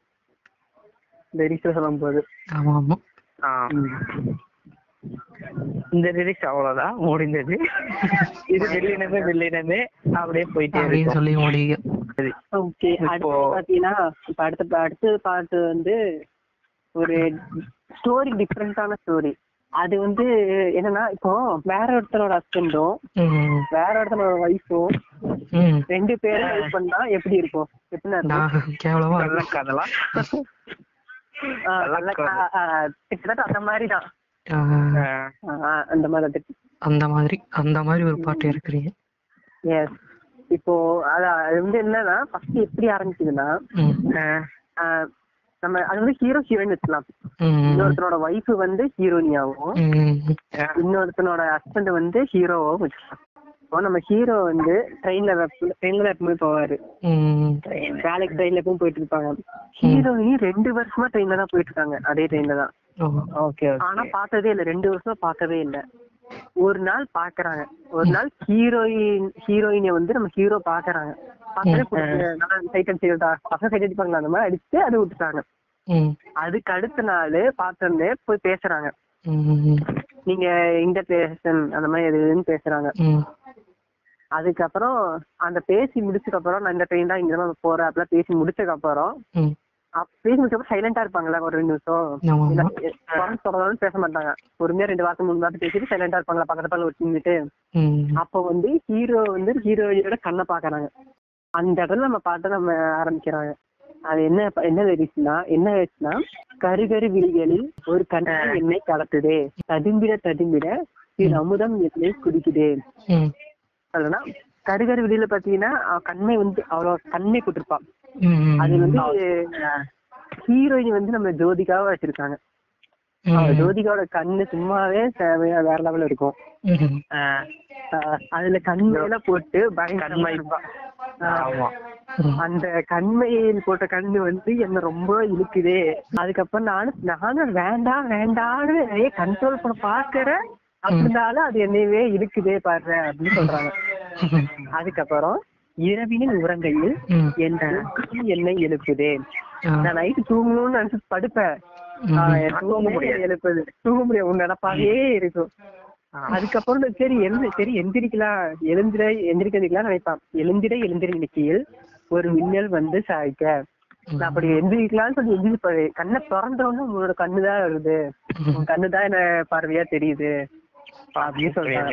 இந்த ரீசன் சொல்லும் போது ஆமா ஆமா ஆ. இந்த லிரிக்ஸ் அவ்வளவுதான் முடிந்தது இது வெள்ளினமே வெள்ளினமே அப்படியே போயிட்டே அப்படின்னு இருக்கும் சொல்லி முடியும் சரி. ஓகே இப்போ- அடுத்து பாத்தீங்கன்னா இப்ப அடுத்த அடுத்த பாட்டு வந்து ஒரு ஸ்டோரி டிஃப்ரெண்டான ஸ்டோரி அது வந்து என்னன்னா இப்போ வேற ஒருத்தனோட ஹஸ்பண்டும் ம், வேற ஒருத்தனோட ஒய்ஃபும் ம். ரெண்டு பேரும் லவ் பண்ணா எப்படி இருக்கும் எப்படின்னா இருக்கும் நான் கேவலமா நல்ல இருக்கும். கதலாம் ஆ, நல்ல கா- ஆ, கிட்டத்தட்ட அந்த மாதிரி தான் ஆ, அந்த மாதிரி அந்த மாதிரி அந்த மாதிரி ஒரு பாட்டு இருக்கிறீங்க எஸ் இப்போ அது அது வந்து என்னன்னா ஃபர்ஸ்ட் எப்படி ஆரம்பிக்குதுன்னா ம், ஆஹ் நம்ம அது வந்து ஹீரோ ஹீரோயின் வச்சுக்கலாம் ம், இன்னொருத்தனோட ஒய்ஃப் வந்து ஹீரோனியாவும் ம், இன்னொருத்தனோட ஹஸ்பண்ட் வந்து ஹீரோவாவும் வச்சுக்கலாம் இப்போ நம்ம ஹீரோ வந்து ட்ரெயின்ல ட்ரெயின்ல எப்பவுமே போவாரு ம், வேலைக்கு ட்ரெயின்ல எப்பவும் போயிட்டு இருப்பாங்க ஹீரோயினி ரெண்டு வருஷமா ட்ரெயின்ல தான் போயிட்டு இருக்காங்க அதே ட்ரெயின்ல தான் ஓ, ஓகே ஆனா பார்த்ததே இல்ல ரெண்டு வருஷமா பார்க்கவே இல்ல ஒரு நாள் பாக்குறாங்க ஒரு நாள் ஹீரோயின் ஹீரோயினை வந்து நம்ம ஹீரோ பாக்குறாங்க பார்த்தே சைட் அடிச்சுட்டா பசங்க சைட் அடிப்பாங்களா அந்த மாதிரி அடிச்சு அது விட்டுட்டாங்க ம், அதுக்கு அடுத்த நாள் பார்த்தோன்னே போய் பேசுறாங்க ம், நீங்க இந்த பேசன் அந்த மாதிரி எது இதுன்னு பேசுறாங்க ம், அதுக்கப்புறம் அந்த பேசி முடிச்சதுக்கு அப்புறம் நான் இந்த ட்ரெயின் தான் இங்க தான் போறேன் அப்படிலாம் பேசி முடிச்சதுக்கு அப்புறம் ம். அப்ப பேசி முடிச்சப்ப சைலண்டா இருப்பாங்களா ஒரு ரெண்டு நிமிஷம் ஆமா, இல்ல, ஆமா. குரல் தொடர்ந்தாலும் பேச மாட்டாங்க பொறுமையா ரெண்டு வார்த்தை மூணு வார்த்தை பேசிட்டு சைலண்டா இருப்பாங்களா பக்கத்து பக்கத்துல வச்சுட்டு ம், அப்ப வந்து ஹீரோ வந்து ஹீரோயினோட கண்ணை பாக்குறாங்க அந்த இடத்துல நம்ம பாட்டு நம்ம ஆரம்பிக்கிறாங்க அது என்ன என்ன லிரிக்ஸ்னா என்ன ஆச்சுன்னா கருகரு விழிகளில் ஒரு கண்ணை என்னை கலத்துதே ததும்பிட ததும்பிட இது அமுதம் என்னை குடிக்குதே ம், அதுனா கருகரு விழியில பாத்தீங்கன்னா அவ கண்ணை வந்து அவ்வளோ கண்ணை கொடுத்துருப்பான் ம், அது வந்து ஹீரோயின் வந்து நம்ம ஜோதிகாவை வச்சிருக்காங்க அவ ஜோதிகாவோட கண்ணு சும்மாவே செமையா வேற லெவல்ல இருக்கும் ம், ஆஹ் ஆஹ் அதுல கண்மையில போட்டு பயங்கரமா இருப்பா ஆஹ் ஆமா அந்த கண்மையில் போட்ட கண்ணு வந்து என்ன ரொம்ப இழுக்குதே அதுக்கப்புறம் நானும் நானும் வேண்டாம் வேண்டாம்னு நிறைய கண்ட்ரோல் பண்ண பாக்குறேன் அப்படினாலும் அது என்னையவே இழுக்குதே பாரு அப்படின்னு சொல்றாங்க அதுக்கப்புறம் இரவினில் உறங்கையில் ம். என் தூக்கம் என்னை எழுப்புதே ஆ. நான் நைட்டு தூங்கணும்னு நினைச்சு படுப்பேன் ம். ஆ, என் தூங்க முடியாது எழுப்புது தூங்க முடியாது உன் நினப்பாவே இருக்கும் அதுக்கப்புறம் நான் சரி எழுந்து சரி எந்திரிக்கலாம் எழுந்திர எந்திரிக்கலாம் நினைப்பான் எழுந்திர எழுந்திர நினைக்கையில் ஒரு மின்னல் வந்து சாய்க்க நான் அப்படி எந்திரிக்கலாம்னு சொல்லி எந்திரிப்பாரு கண்ணை திறந்தவொடனே உங்களோட கண்ணுதான் வருது உன் கண்ணுதான் என்ன பார்வையா தெரியுது அப்படின்னு சொல்றாங்க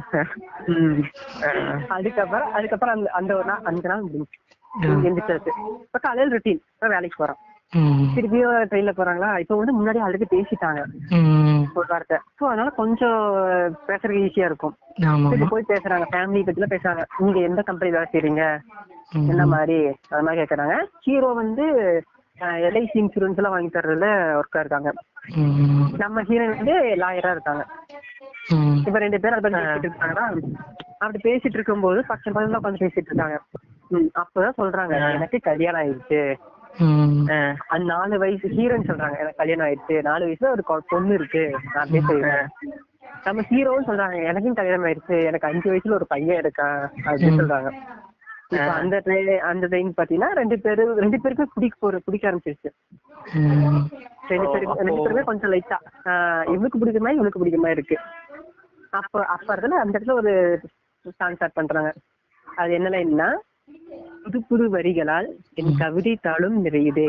ம். அதுக்கப்புறம் அதுக்கப்புறம் அந்த அந்த ஒரு நாள் அந்த நாள் முடிஞ்சு எந்திரிச்சாச்சு இப்ப காலையில் ரொட்டீன் இப்ப வேலைக்கு போறோம் ம், திருப்பியும் ட்ரெயின்ல போறாங்களா இப்ப வந்து முன்னாடி ஆல்ரெடி பேசிட்டாங்க ம். ஒரு வார்த்தை சோ அதனால கொஞ்சம் பேசுறதுக்கு ஈஸியா இருக்கும் ஆமா திருப்பி ஆமா போய் பேசுறாங்க ஃபேமிலி பத்திலாம் பேசுறாங்க நீங்க எந்த கம்பெனி வேலை செய்றீங்க ம். என்ன மாதிரி அது மாதிரி கேக்குறாங்க ஹீரோ வந்து எல்ஐசி இன்சூரன்ஸ் எல்லாம் வாங்கி தர்றதுல ஒர்க்கா இருக்காங்க ம், நம்ம ஹீரோயின் வந்து லாயரா இருக்காங்க ம். இப்ப ரெண்டு பேரும் அதை பத்தி பேசிட்டு இருக்காங்களா அப்படி பேசிட்டு இருக்கும்போது பக்கத்து பக்கத்துல உட்காந்து பேசிட்டு இருக்காங்க ம், அப்பதான் சொல்றாங்க எனக்கு கல்யாணம் ஆயிடுச்சு ம். அந்த நாலு வயசு ஹீரோன்னு சொல்றாங்க எனக்கு கல்யாணம் ஆயிடுச்சு நாலு வயசுல ஒரு கொ- பொண்ணு இருக்கு நான் அப்படியே சொல்றேன் நம்ம ஹீரோவும் சொல்றாங்க எனக்கும் கல்யாணம் ஆயிடுச்சு எனக்கு அஞ்சு வயசுல ஒரு பையன் இருக்கான் அப்படின்னு சொல்றாங்க இப்ப அந்த ட்ரெயின் அந்த ட்ரெயின் பாத்தீங்கன்னா ரெண்டு பேரு ரெண்டு பேருக்கும் பிடிக்க போற பிடிக்க ஆரம்பிச்சிருச்சு ம். ரெண்டு பேருக்கு ரெண்டு பேருமே கொஞ்சம் லைட்டா இவனுக்கு பிடிக்கிற மாதிரி இவனுக்கு பிடிக்கிற மாதிரி இருக்கு அப்ப அப்ப இடத்துல அந்த இடத்துல ஒரு சாங் ஸ்டார்ட் பண்றாங்க அது என்ன லைன்னா புது புது வரிகளால் என் கவிதை தாளும் நிறையுதே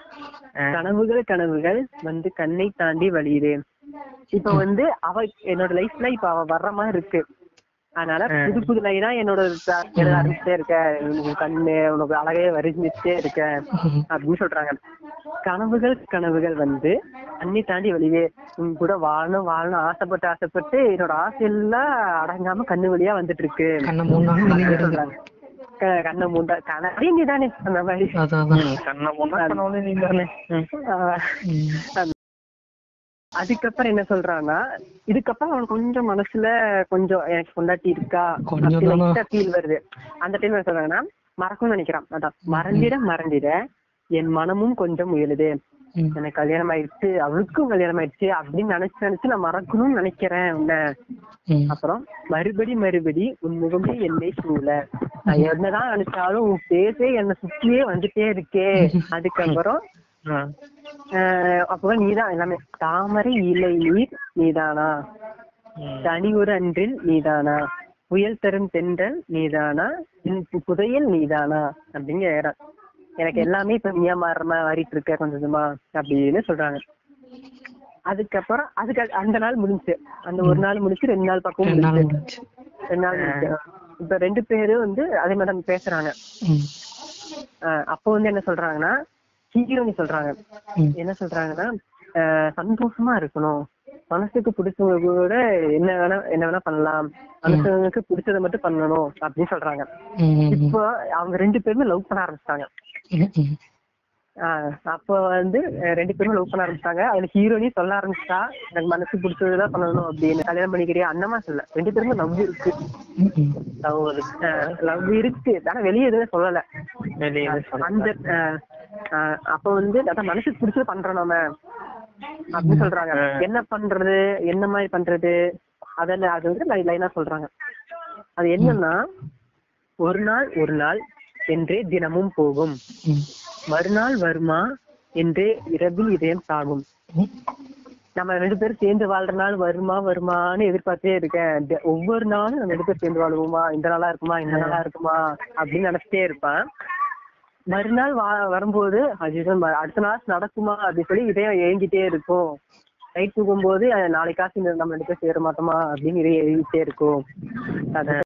கனவுகள் கனவுகள் வந்து கண்ணை தாண்டி வழியுதே இப்ப வந்து அவ என்னோட லைஃப்ல இப்ப அவ வர்ற மாதிரி இருக்கு அதனால புது புது லைனா என்னோட த- எழுத ஆரம்பிச்சுட்டே இருக்க உனக்கு கண்ணு உனக்கு அழகே வரைஞ்சிட்டே இருக்க அப்படின்னு சொல்றாங்க கனவுகள் கனவுகள் வந்து அன்னி தாண்டி வெளியே உன் கூட வாழணும் வாழணும் ஆசைப்பட்டு ஆசைப்பட்டு என்னோட ஆசையெல்லாம் அடங்காம கண்ணு வழியா வந்துட்டு இருக்கு கண்ணை மூணாலும் வெளியே அப்படின்னு வருது சொல்றாங்க க- கண்ணை மூண்டா கனவே நீதானே அந்த மாதிரி அதான் அதான் கண்ணை முன்னா கனவுல நீ தானே ம். ஆஹ் ம். அதுக்கப்புறம் என்ன சொல்றான்னா இதுக்கப்புறம் அவனுக்கு கொஞ்சம் மனசுல கொஞ்சம் எனக்கு கொண்டாட்டி இருக்கா கொஞ்சம் தானா? ஃபீல் வருது அந்த டைம் என்ன சொல்றாங்கன்னா மறக்கும்னு நினைக்கிறான் அதான் மறந்திட மறந்திட என் மனமும் கொஞ்சம் முயலுது ம். எனக்கு கல்யாணம் ஆயிடுச்சு அவளுக்கும் கல்யாணம் ஆயிடுச்சு அப்படின்னு நினைச்சு நினைச்சு நான் மறக்கணும்னு நினைக்கிறேன் உன்னை ம். அப்புறம் மறுபடி மறுபடி உன் முகமே என்னை சூழ நான் என்னதான் நினைச்சாலும் உன் பேசே என்னை சுத்தியே வந்துட்டே இருக்கே அதுக்கப்புறம் ஆ. ஆஹ் அப்பதான் நீதான் எல்லாமே தாமரை இலை நீர் நீதானா தனி ஒரு அன்றில் நீதானா புயல் தரும் தென்றல் நீதானா என் பு- புதையல் நீதானா அப்படிங்க ஏறான். எனக்கு எல்லாமே இப்ப நீயா மாறுற மாதிரி மாறிட்டு இருக்க கொஞ்சம் கொஞ்சமா அப்படின்னு சொல்றாங்க அதுக்கப்புறம் அதுக்கு அ- அந்த நாள் முடிஞ்சு அந்த ஒரு நாள் முடிச்சு ரெண்டு நாள் பக்கம் ரெண்டு நாள் முடிஞ்சு முடிஞ்சு ரெண்டு நாள் முடிஞ்சு இப்ப ரெண்டு பேரும் வந்து அதே மாதிரி தான் பேசுறாங்க ம். ஆஹ் அப்போ வந்து என்ன சொல்றாங்கன்னா ஹீரோனி சொல்றாங்க ம். என்ன சொல்றாங்கன்னா ஆஹ் சந்தோஷமா இருக்கணும் மனசுக்கு பிடிச்சவங்க கூட என்ன வேணா என்ன வேணா பண்ணலாம் மனசுக்கு பிடிச்சதை மட்டும் பண்ணணும் அப்படின்னு சொல்றாங்க ம். ம். இப்போ அவங்க ரெண்டு பேருமே லவ் பண்ண ஆரம்பிச்சிட்டாங்க ம். ம். ஆஹ் அப்போ வந்து அஹ் ரெண்டு பேரும் லவ் பண்ண ஆரம்பிச்சிட்டாங்க அதுல ஹீரோனி சொல்ல ஆரம்பிச்சிட்டா எனக்கு மனசுக்கு பிடிச்சதுதான் பண்ணணும் அப்படின்னு கல்யாணம் பண்ணிக்கிறியா அந்த மாதிரி சொல்ல ரெண்டு பேருமே லவ் இருக்கு ம். ம். லவ் இருக்கு லவ் இருக்கு ஆனா வெளியே எதுவுமே சொல்லல வெளியே சொல்ல அந்த அஹ், அஹ், அப்ப வந்து அதான் மனசுக்கு பிடிச்சது பண்றோம் நம்ம அப்படின்னு சொல்றாங்க என்ன பண்றது என்ன மாதிரி பண்றது அதெல்லாம் அது வந்து லை- லைனா சொல்றாங்க அது என்னன்னா ஒரு நாள் ஒரு நாள் என்றே தினமும் போகும் ம். மறுநாள் வருமா என்றே இரவில் இதயம் சாகும் ம். நம்ம ரெண்டு பேரும் சேர்ந்து வாழ்ற நாள் வருமா வருமான்னு எதிர்பார்த்தே இருக்கேன் த- ஒவ்வொரு நாளும் நம்ம ரெண்டு பேரும் சேர்ந்து வாழுவோமா இந்த நாளா இருக்குமா இந்த நாளா இருக்குமா அப்படின்னு நினைச்சிட்டே இருப்பேன் மறுநாள் வா வரும்போது ஐயோ, ம- அடுத்த நாள் நடக்குமா அப்படின்னு சொல்லி இதயம் ஏங்கிட்டே இருக்கும் நைட் தூங்கும்போது அஹ், நாளைக்காச்சும் இந்த நம்ம ரெண்டு பேரும் சேர மாட்டோமா அப்படின்னு இதயம் எழுதிட்டே இருக்கும் அத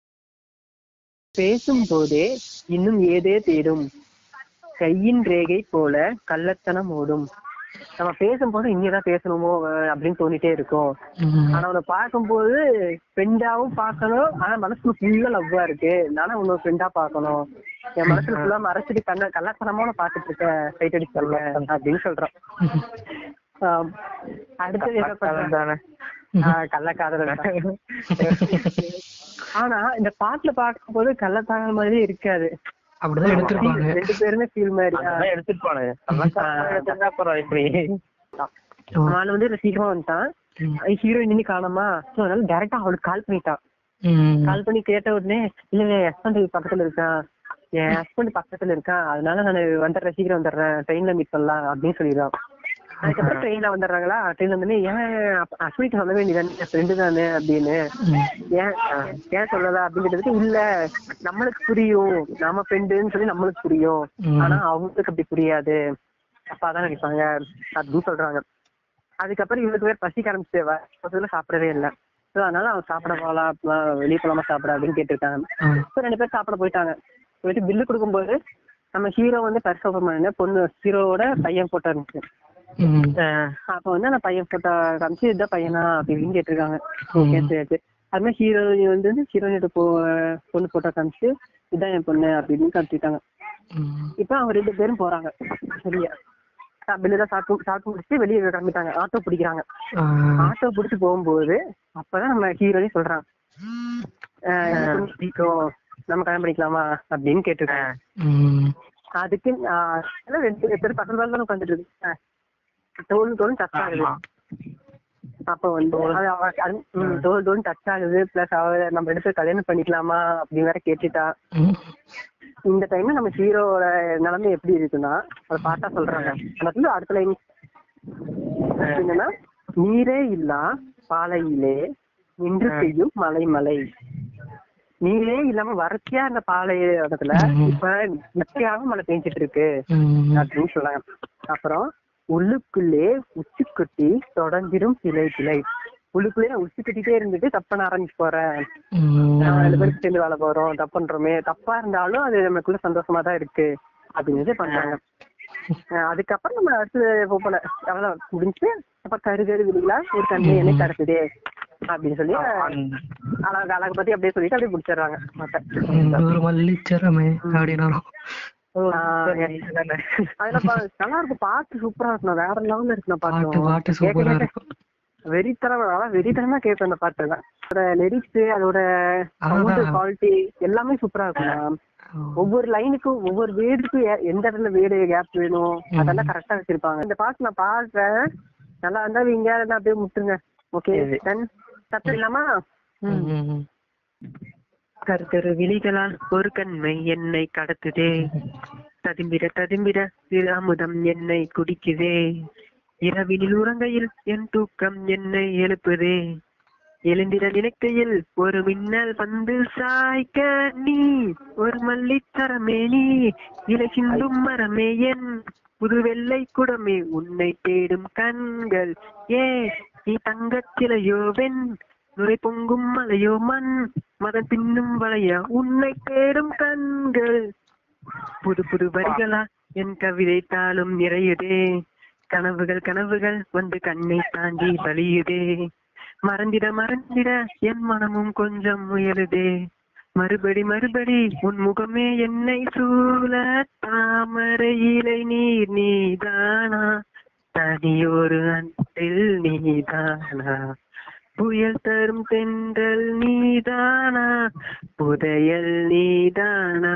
பேசும் போதே இன்னும் ஏதே தேடும் கையின் ரேகை போல கள்ளத்தனம் ஓடும் நம்ம பேசும்போது இங்கதான் பேசணுமோ அஹ் அப்படின்னு தோணிட்டே இருக்கும் ஆனா அவனை பார்க்கும்போது ஃப்ரெண்டாவும் பார்க்கணும் ஆனா மனசுக்கு ஃபுல்லா லவ்வா இருக்கு நானும் உன்னோட ஃப்ரெண்டா பார்க்கணும் என் மனசுல ஃபுல்லா மறைச்சிட்டு கண்ண கள்ளத்தனமா நான் பாத்துட்டு இருக்கேன் சைட் அடிச்சல அப்படின்னு சொல்றான் ஆம். அடுத்தது என்ன பண்றான் தானே ஆஹ் கள்ளக்காதலன் தான். ஆனா இந்த பாட்டுல பார்க்கும்போது கள்ளத்தாங்கல் மாதிரி இருக்காது அப்படிதான் எடுத்திருப்பாங்க ரெண்டு பேருமே ஃபீல் மாதிரி அதெல்லாம் எடுத்துட்டு போனது அதெல்லாம் எடுத்துட்டா அப்புறம் இப்படி அவன் வந்து சீக்கிரமா வந்துட்டான் ஹீரோயின் நின்னு காணாமா சோ அதனால டேரக்டா அவளுக்கு கால் பண்ணிட்டான் ம். கால் பண்ணி கேட்ட உடனே இல்ல என் ஹஸ்பண்ட் பக்கத்துல இருக்கான் என் ஹஸ்பண்ட் பக்கத்துல இருக்கான் அதனால நான் வந்துடுறேன் சீக்கிரம் வந்துடுறேன் ட்ரெயின்ல மீட் பண்ணலாம் அப்படின்னு சொல்லிடுறான் அதுக்கப்புறம் ட்ரெயின்ல வந்துடுறாங்களா ட்ரெயின்ல வந்து ஏன் அஸ்வினிக்கு சொல்ல வேண்டியதானே ஃப்ரெண்டு தானே அப்படின்னு ஏன் ஏன் சொல்லல அப்படின்னு கேட்டதுக்கு இல்ல நம்மளுக்கு புரியும் நாம ஃப்ரெண்டுன்னு சொல்லி நம்மளுக்கு புரியும் ஆனா அவங்களுக்கு அப்படி புரியாது அப்பாதான் நினைப்பாங்க அப்படின்னு சொல்றாங்க அதுக்கப்புறம் இவனுக்கு வேற பசிக்க ஆரம்பிச்சு முதல்ல சாப்பிடவே இல்லை ஸோ அதனால அவன் சாப்பிட போகலாம் வெளியே போலாமா சாப்பிட அப்படின்னு கேட்டிருக்காங்க ஸோ ரெண்டு பேரும் சாப்பிட போயிட்டாங்க போயிட்டு பில்லு கொடுக்கும்போது நம்ம ஹீரோ வந்து பர்ஸ் ஓப்பன் பண்ண பொண்ணு ஹீரோவோட பையன் போட்டோ இருந்துச்சு ம். அப்ப வந்து அந்த பையன் போட்டோ காமிச்சு இதுதான் பையனா அப்படின்னு கேட்டிருக்காங்க ஓகே சரி சரி அது மாதிரி ஹீரோயின் வந்து ஹீரோயினோட பொ பொண்ணு போட்டோ காமிச்சு இதுதான் என் பொண்ணு அப்படின்னு காமிச்சிட்டாங்க ம். இப்ப அவங்க ரெண்டு பேரும் போறாங்க சரியா பில்லுதான் சாப்பிட்டு சாப்பிட்டு முடிச்சுட்டு வெளியே கிளம்பிட்டாங்க ஆட்டோ பிடிக்கிறாங்க ஆ. ஆட்டோ பிடிச்சு போகும்போது அப்பதான் நம்ம ஹீரோனே சொல்றான் ஆஹ் எனக்கு கொஞ்சம் பிடிக்கும் நம்ம கல்யாணம் பண்ணிக்கலாமா அப்படின்னு கேட்டிருக்காங்க ம். அதுக்கு ஆஹ் எல்லாம் ரெண்டு பேரும் பக்கத்துல தான் உட்காந்துட்டு இருக்கு ஆஹ் தோல் தோல் டச் ஆகுது அப்ப வந்து அது அவ அது, ம், தோல் தோல் டச் ஆகுது பிளஸ் அவ நம்ம ரெண்டு பேரும் கல்யாணம் பண்ணிக்கலாமா அப்படின்னு வேற கேட்டுட்டா ம். இந்த டைம்ல நம்ம ஹீரோவோட நிலைமை எப்படி இருக்குன்னா அதை பார்த்தா சொல்றாங்க அந்த இடத்துல அடுத்த லைன் என்னன்னா நீரே இல்லா பாலையிலே நின்று பெய்யும் மலை மலை நீரே இல்லாம வறட்சியா இருந்த பாலை இடத்துல இப்ப நெத்தியாக மழை பெஞ்சிட்டு இருக்கு ம். அப்படின்னு சொல்றாங்க அப்புறம் உள்ளுக்குள்ளே உச்சி கொட்டி தொடர்ந்திடும் கிளை கிளை உள்ளுக்குள்ளே நான் உச்சி கட்டிட்டே இருந்துட்டு தப்பு பண்ண ஆரம்பிச்சு போறேன் ம். நம்ம ரெண்டு பேருக்கு சேர்ந்து வாழ போறோம் தப்பு பண்றோமே தப்பா இருந்தாலும் அது நமக்குள்ள சந்தோஷமா தான் இருக்கு அப்படின்னு பண்றாங்க அஹ் அதுக்கப்புறம் நம்ம அடுத்து போல அவ்வளவு முடிஞ்சு அப்ப கரு கரு விழிகளா ஒரு கண்ணு என்ன கிடக்குது அப்படின்னு சொல்லி அழகு அழகு பத்தி அப்படியே சொல்லிட்டு அப்படியே முடிச்சிடுறாங்க மத்த ஒரு மல்லிச்சரமே அப்படின்னு வரும். அதுல பா- நல்லா இருக்கும் பாட்டு சூப்பரா இருக்கும் வேற லெவல்ல இருக்கு நான் பாட்டு பாட்டு பாட்டு சூப்பரா இருக்கும் வெறித்தனமா நல்லா வெறித்தனமா கேட்பேன் அந்த பாட்டு தான் அதோட லிரிக்ஸ் அதோட அதான். குவாலிட்டி எல்லாமே சூப்பரா இருக்கும் ஒவ்வொரு லைனுக்கும் ஒவ்வொரு வேர்டுக்கும் எ- எந்த இடத்துல வேர்டு கேப் வேணும் அதெல்லாம் கரெக்டா வச்சிருப்பாங்க இந்த பாட்டு நான் பாடுறேன் நல்லா இருந்தா நீங்க இருந்தா அப்படியே முட்டுங்க ஓகே டன் சத்தம் இல்லாமா ம், ம், ம். கருத்தரு விழிகளால் ஒரு கண்மை என்னை கடத்துதே ததும்பிட ததும்பிட சிறு அமுதம் என்னை குடிக்குதே இரவினில் உறங்கையில் என் தூக்கம் என்னை எழுப்புதே எழுந்திர நினைக்கையில் ஒரு மின்னல் வந்து சாய்க்க நீ ஒரு மல்லிச்சரமே நீ இலை சிந்தும் மரமே என் புது வெள்ளை குடமே உன்னை தேடும் கண்கள் ஏ நீ தங்கச் சிலையோ வெண் நுரை பொங்கும் மலையோ மண் மதம் பின்னும் வளையா உன்னை தேடும் கண்கள் புது புது வரிகளா என் கவிதை தாளும் நிறையுதே கனவுகள் கனவுகள் வந்து கண்ணை தாண்டி வலியுதே மறந்திட மறந்திட என் மனமும் கொஞ்சம் முயலுதே மறுபடி மறுபடி உன் முகமே என்னை சூழ தாமரை இலை நீர் நீதானா தனியொரு அன்பில் நீதானா புயல் தரும் தென்றல் நீதானா புதையல் நீதானா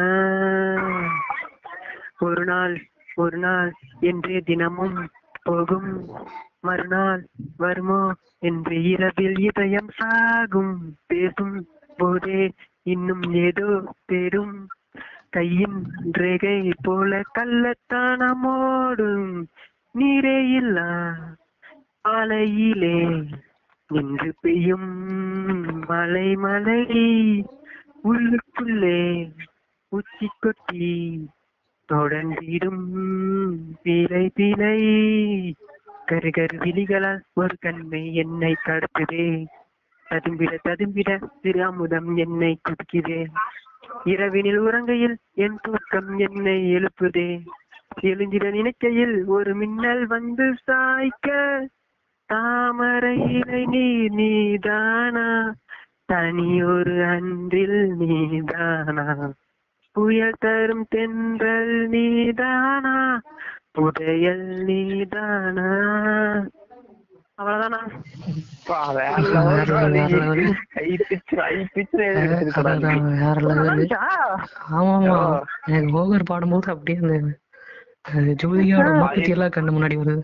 ஒரு நாள் ஒரு நாள் என்றே தினமும் போகும் மறுநாள் வருமோ என்று இரவில் இதயம் சாகும் பேசும் போதே இன்னும் ஏதோ பெரும் கையின் ரேகை போல கள்ளத்தானமோடும் நீரே இல்லா ஆலையிலே நின்று பெய்யும் மலை மலை உள்ளுக்குள்ளே உச்சி கொட்டி தொடர்ந்திடும் பிழை பிழை கருகரு விழிகளால் ஒரு கண்மை என்னை கடத்துதே ததும்பிட ததும்பிட திரு அமுதம் என்னை குதிக்குதே இரவினில் உறங்கையில் என் தூக்கம் என்னை எழுப்புதே எழுந்திட நினைக்கையில் ஒரு மின்னல் வந்து சாய்க்க தாமரை இலை நீர் நீதானா தனி ஒரு அன்றில் நீதானா புயல் தரும் தென்றல் நீதானா புதையல் நீதானா அவ்வளவுதானா பா, வேற வேற level level, வேற level. high pitch, high pitch ல எழுதிருக்கக்கூடாது. அதான் வேற லெவலு ஆமா ஆமா ஓ. எனக்கு போகர் பாடும்போது அப்படியே அந்த அஹ், ஜோதிகாவோட மூக்குத்தி எல்லாம் கண்ணு முன்னாடி வருது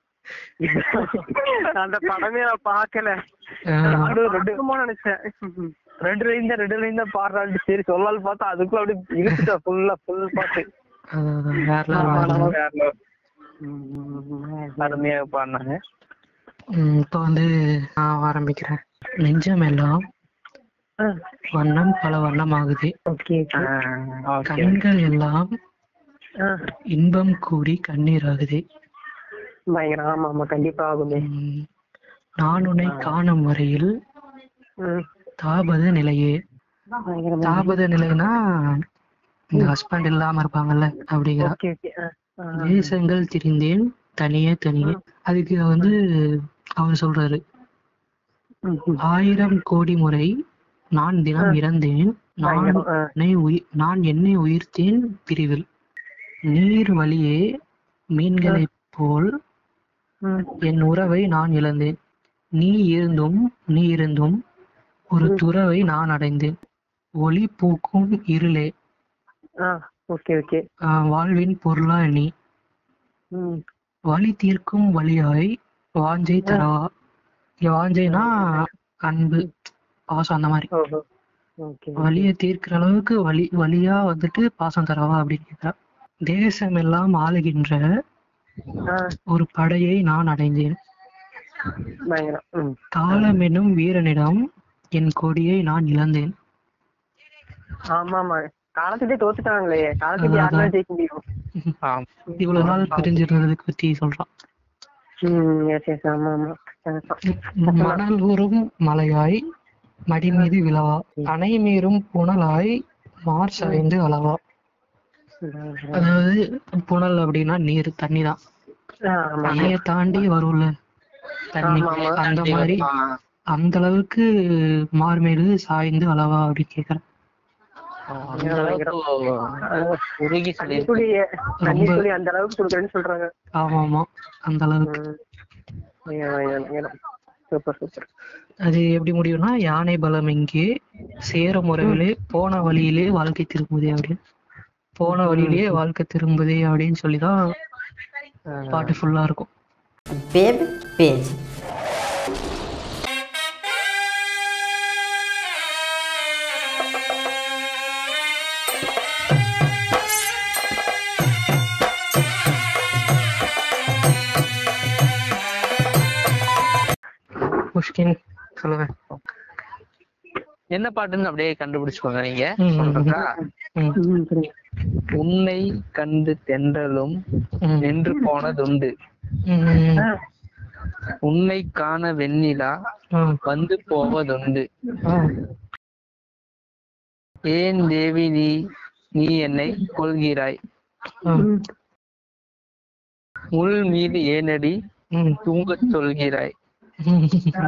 அந்த படமே நான் பாக்கல அஹ், நானும் ரெண்டு சும்மா நினைச்சேன் ரெண்டு லைன் தான் ரெண்டு லைன் தான் பாடுறான்ட்டு சரி சொல்லலாம்னு பார்த்தா அதுக்குள்ள அப்படியே இழுத்துட்டா ஃபுல்லா ஃபுல் பாட்டு அதான், அதான், வேற level, வேற level. வேற level. அருமையாக பாடினாங்க ம், இப்ப வந்து நான் ஆரம்பிக்கிறேன் நெஞ்சம் எல்லாம் வண்ணம் பல வண்ணமாகுது ஓகே கண்கள் எல்லாம் இன்பம் கூடி கண்ணீர் ஆகுது பயங்கரம் ஆமா ஆமா கண்டிப்பா ஆகுமே ம், நான் உன்னை காணும் வரையில் ம். தாபத நிலையே பயங்கரமா தாபத நிலைனா இந்த ஹஸ்பண்ட் இல்லாம இருப்பாங்கல்ல அப்படிங்கிற ஓகே ஓகே தேசங்கள் திரிந்தேன் தனியே தனியே அதுக்கு வந்து அவர் சொல்றாரு ஆயிரம் கோடி முறை நான் தினம் இறந்தேன் நான் பயங்கரம் ஆ. என்னை உயி- நான் என்னை உயிர்த்தேன் பிரிவில் நீர் வழியே மீன்களைப் போல் ம். என் உறவை நான் இழந்தேன் நீ இருந்தும் நீ இருந்தும் ஒரு துறவை நான் அடைந்தேன் ஒளி பூக்கும் இருளே ஆ ஓகே ஓகே ஆஹ் வாழ்வின் பொருளா நீ ம் வழி தீர்க்கும் வழியாய் வாஞ்சை தரவா இங்க வாஞ்சைனா அன்பு பாசம் அந்த மாதிரி ஓஹோ ஓகே வலியை தீர்க்கிற அளவுக்கு வலி வலியா வந்துட்டு பாசம் தரவா அப்படின்னு கேக்குறா தேசம் எல்லாம் ஆளுகின்ற ஆ ஒரு படையை நான் அடைந்தேன் பயங்கரம் ம் காலம் என்னும் வீரனிடம் என் கொடியை நான் இழந்தேன் ஆமா ஆமா காலத்துட்டே தோத்துட்டாங்களே காலத்துக்கு யாருமே ஜெயிக்க முடியும் ஆம். இவ்வளவு நாள் பிரிஞ்சிருந்ததுக்கு பத்தி சொல்றான் ம் எஸ் எஸ் ஆமா ஆமா கரெக்ட் மணல் ஊறும் மலையாய் மடி மீது விழவா அணை மீறும் புனலாய் மார் சாய்ந்து அளவா அதாவது புனல் அப்படின்னா நீர் தண்ணி தான் ஆமா அணைய தாண்டி வரும்ல தண்ணி ஆமா, ஆமா. அந்த மாதிரி அந்த அளவுக்கு மார் மீது சாய்ந்து அளவா அப்படின்னு கேக்குறேன் உருகி சொல்லி தண்ணி தண்ணி ரொம்ப- சொல்லி அந்த அளவுக்கு கொடுக்குறேன்னு சொல்றாங்க ஆமா ஆமா அந்த அளவுக்கு சூப்பர் சூப்பர் அது எப்படி முடியும்னா யானை பலம் எங்கே சேர முறையிலே போன வழியிலே வாழ்க்கை திரும்புதே அப்படின்னு போன வழியிலே வாழ்க்கை திரும்புதே அப்படின்னு சொல்லிதான் பாட்டு ஃபுல்லா இருக்கும் Bib Biz. புஷ்கின் சொல்லுவேன் என்ன பாட்டுன்னு அப்படியே கண்டுபிடிச்சுக்கோங்க நீங்க ம், ம், சொல்றதா? ம், உன்னை கண்டு தென்றலும் ம், நின்று போனதுண்டு ம், ம், உன்னை காண வெண்ணிலா ம், வந்து போவதுண்டு ஆ, ஏன் தேவி நீ நீ என்னை கொள்கிறாய் ஆ, உள் மீது ஏனடி ம், தூங்கச் சொல்கிறாய் ம்.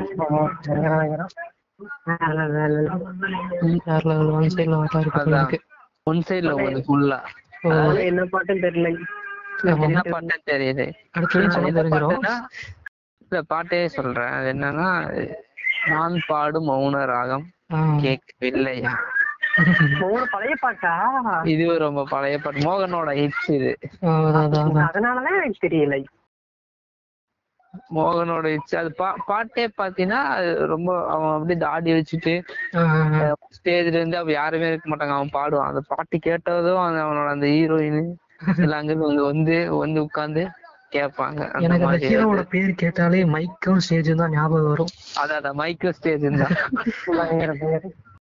வேற level. வேற level, one side ல வரலாறு இருக்கு அதான். இருக்கு. ஒன் சைடுல வந்து ஃபுல்லா ஓ, என்ன பாட்டுன்னு தெரியல என்ன பாட்டுன்னு தெரியுது அடுத்த line சொன்னா என்ன தெரிஞ்சிரும் பாட்டுன்னா, இல்ல பாட்டே சொல்றேன் அது என்னன்னா நான் பாடும் மௌன ராகம் ஆ. கேட்கவில்லையா உங்களோட பழைய பாட்டா இது ரொம்ப பழைய பாட்டு மோகனோட ஹிட்ஸ் இது ஆ, அதான், அதான், அதான். அதனாலதான் எனக்கு தெரியல மோகனோட ஹிட்ஸ் அது பா பாட்டே பாத்தீங்கன்னா அது ரொம்ப அவன் அப்படியே தாடி வச்சுட்டு ஆ, ஆ, ஆ. ஸ்டேஜ்ல இருந்து அவ யாருமே இருக்க மாட்டாங்க அவன் பாடுவான் அந்த பாட்டு கேட்டதும் அந்த அவனோட அந்த ஹீரோயின் எல்லாம் அங்கிருந்து வந்து வந்து வந்து உட்கார்ந்து கேட்பாங்க அந்த எனக்கு அந்த மாதிரி ஹீரோவோட பேர் கேட்டாலே மைக்கும் ஸ்டேஜும் தான் ஞாபகம் வரும் அதான் அதான் மைக்ரோ ஸ்டேஜ் இருந்தா பயங்கர பயங்கர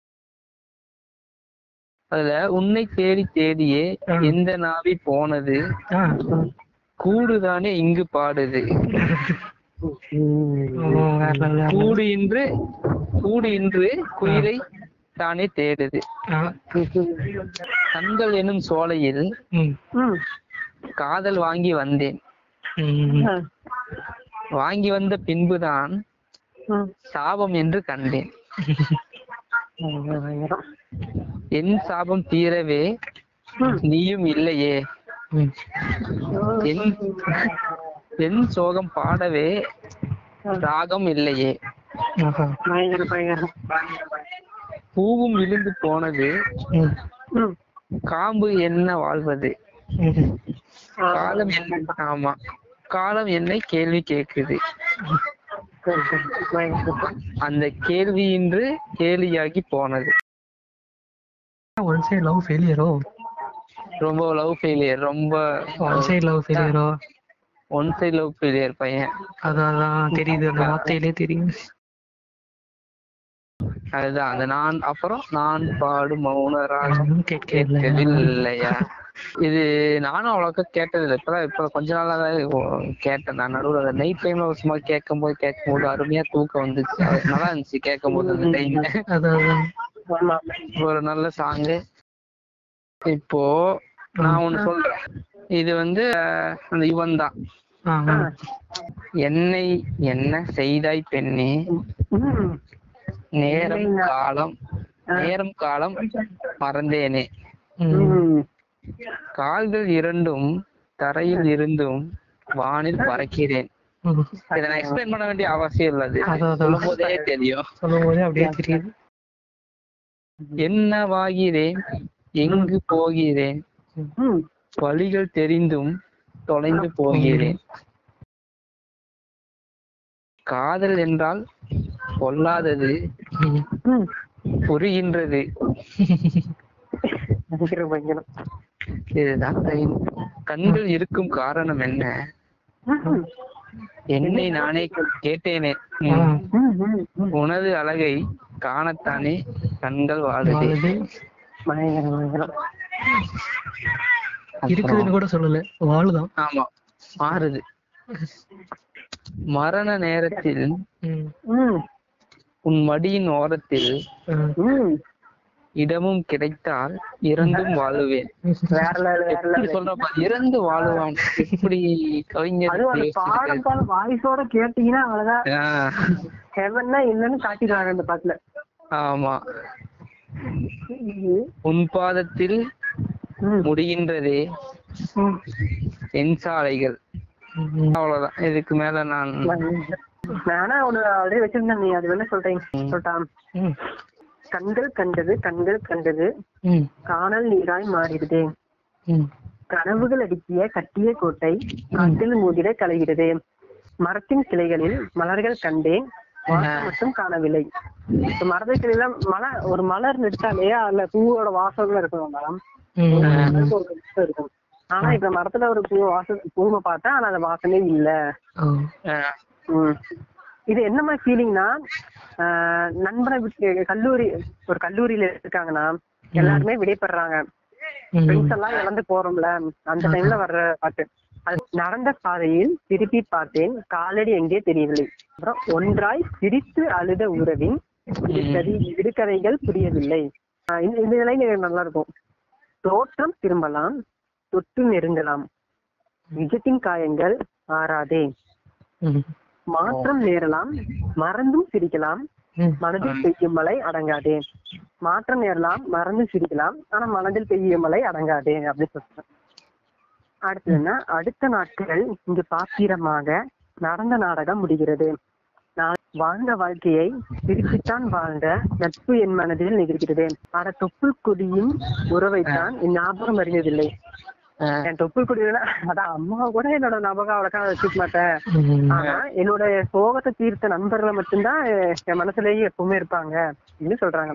அதுல உன்னை தேடி தேடியே ஆ. எந்த நாவி போனது ஆ, கூடுதானே இங்கு பாடுது ஓ, வேற level, வேற level. கூடு இன்று கூடு இன்று குயிலை தானே தேடுது ஆ, கண்கள் எனும் சோலையில் ம், ம் காதல் வாங்கி வந்தேன் ம். வாங்கி வந்த பின்புதான் ம். சாபம் என்று கண்டேன் பயங்கரம், பயங்கரம். என் சாபம் தீரவே நீயும் இல்லையே ம். என் என் சோகம் பாடவே ராகம் இல்லையே ஆஹா. பயங்கரம், பயங்கரம். பூவும் விழுந்து போனது ம். ம். காம்பு என்ன வாழ்வது ம். காலம் என்ன ஆமா காலம் என்னை கேள்வி கேக்குது சரி, சரி. பயங்கரம். அந்த கேள்வி இன்று கேலியாகி போனது ஒன் சைடு லவ் ஃபெயிலியரோ ரொம்ப லவ் ஃபெயிலியர் ரொம்ப ஒன் சைடு லவ் ஃபெயிலியரோ ஒன் சைடு லவ் ஃபெயிலியர் பையன் அதான் அதான் தெரியுது அந்த வார்த்தையிலே தெரியும் அதுதான் அந்த நான் அப்புறம் நான் பாடும் மௌன ராகம் நானும் கேட்கவில்லை கேட்கவில்லையா இது நானும் அவ்வளோக்கா கேட்டதில்லை இப்பதான் இப்ப கொஞ்ச நாளா தான் ஓ- கேட்டேன் நான் நடுவில் அந்த நைட் டைம்ல சும்மா கேட்கும் போது கேட்கும் போது அருமையா தூக்கம் வந்துச்சு அது நல்லா இருந்துச்சு கேட்கும் போது அந்த டைம்ல அதான் அதான் ஆமா. ஒரு நல்ல சாங்கு இப்போ நான் ஒண்ணு சொல்றேன் இது வந்து அஹ், அந்த இவன் தான் ஆ, ஆ. என்னை என்ன செய்தாய் பெண்ணே ம். நேரம் காலம் நேரம் காலம் மறந்தேனே ம். ம். கால்கள் இரண்டும் தரையில் இருந்தும் வானில் பறக்கிறேன் ம். இதை நான் எக்ஸ்பிளைன் பண்ண வேண்டிய அவசியம் இல்லை அது அதான், அதான். சொல்லும் போதே தெரியும் சொல்லும் போதே அப்படியே தெரியுது என்னவாகிறேன் எங்கு போகிறேன் ம். வழிகள் தெரிந்தும் தொலைந்து போகிறேன் காதல் என்றால் பொல்லாதது ம். ம். புரிகின்றது பயங்கரம், பயங்கரம். இதுதான் கை- கண்கள் இருக்கும் காரணம் என்ன ம். என்னை நானே கேட்டேனே ஆ, ம். ம். ம். ம். உனது அழகை காணத்தானே கண்கள் வாழுதே வாழுது. பயங்கரம், பயங்கரம். இருக்குதுன்னு கூட சொல்லல வாழுதான் ஆமா மாறுது மரண நேரத்தில் ம். ம். உன் மடியின் ஓரத்தில் ஆ. ம். இடமும் கிடைத்தால் இறந்தும் வாழுவேன் வேற level, வேற எப்படி level. சொல்றப்ப இறந்து வாழுவான் எப்படி கவிஞர் அதுவும் அந்த யோசிச்சிருக்காரு. பாடம் பாட வாய்ஸோட கேட்டீங்கன்னா அவ்வளவுதான் ஆ, ஹெவன்னா இல்லைன்னு காட்டிடுவாங்க அந்த பாட்டுல ஆமா உன் பாதத்தில் ம். முடிகின்றதே ம். என் சாலைகள் ம். அவ்வளவுதான் இதுக்கு மேல நான் நானா ஒண்ணு அப்படியே வச்சிருந்தேன் நீ அது வேணா சொல்றேன் சொல்லிட்டான் ம். கண்கள் கண்டது கண்கள் கண்டது ம். காணல் நீராய் மாறிடுது ம். கனவுகள் அடிக்கிய கட்டிய கோட்டை காற்றில் மோதிட கலைகிறது மரத்தின் கிளைகளில் மலர்கள் கண்டேன் வாசம் மட்டும் காணவில்லை இப்ப மரத்து கிளையில மலர் ஒரு மலர் நெடுத்தாலே அதுல பூவோட வாசம் இருக்கும் மேடம் ம். அதுக்கு ஒரு வாசம் இருக்கும் ஆனா இப்ப மரத்துல ஒரு பூ வாசம் பூவை பார்த்தா ஆனா அந்த வாசமே இல்ல ஓ. ஆஹ், ம். இது என்ன மாதிரி ஃபீலிங்னா நண்பனை விட்டு கல்லூரி ஒரு கல்லூரியில இருக்காங்கன்னா எல்லாருமே விடைபெறாங்க ம். ஃப்ரெண்ட்ஸ் எல்லாம் இழந்து போறோம்ல அந்த டைம்ல வர்ற பாட்டு அது நடந்த பாதையில் திருப்பி பார்த்தேன் காலடி எங்கே தெரியவில்லை அப்புறம் ஒன்றாய் சிரித்து அழுத உறவின் விடுகதை- விடுகதைகள் புரியவில்லை ஆஹ் இந்த இந்த லைன் எனக்கு நல்லா இருக்கும் தோற்றம் திரும்பலாம் தொட்டு நெருங்கலாம் நிஜத்தின் காயங்கள் ஆறாதே ம். மாற்றம் நேரலாம் மறந்தும் சிரிக்கலாம் ம். மனதில் பெய்யும் மழை அடங்காதே மாற்றம் நேரலாம் மறந்து சிரிக்கலாம் ஆனா மனதில் பெய்யும் மழை அடங்காதே அப்படின்னு சொல்றேன் அடுத்ததுன்னா அடுத்த நாட்கள் இங்கு பாத்திரமாக நடந்த நாடகம் முடிகிறது நான் வாழ்ந்த வாழ்க்கையை திருப்பித்தான் வாழ்ந்த நட்பு என் மனதில் நிகழ்கிறது அட தொப்புள் கொடியும் உறவைத்தான் என் ஞாபகம் அறிந்ததில்லை ஆஹ், என் தொப்புள் கொடியில அதான் அம்மா கூட என்னோட ஞாபகம் அவ்வளோக்கா வச்சுக்க மாட்டேன் ம். ஆனா என்னோட சோகத்தை தீர்த்த நண்பர்களை மட்டும்தான் என் மனசுலயே எப்பவுமே இருப்பாங்க அப்படின்னு சொல்றாங்க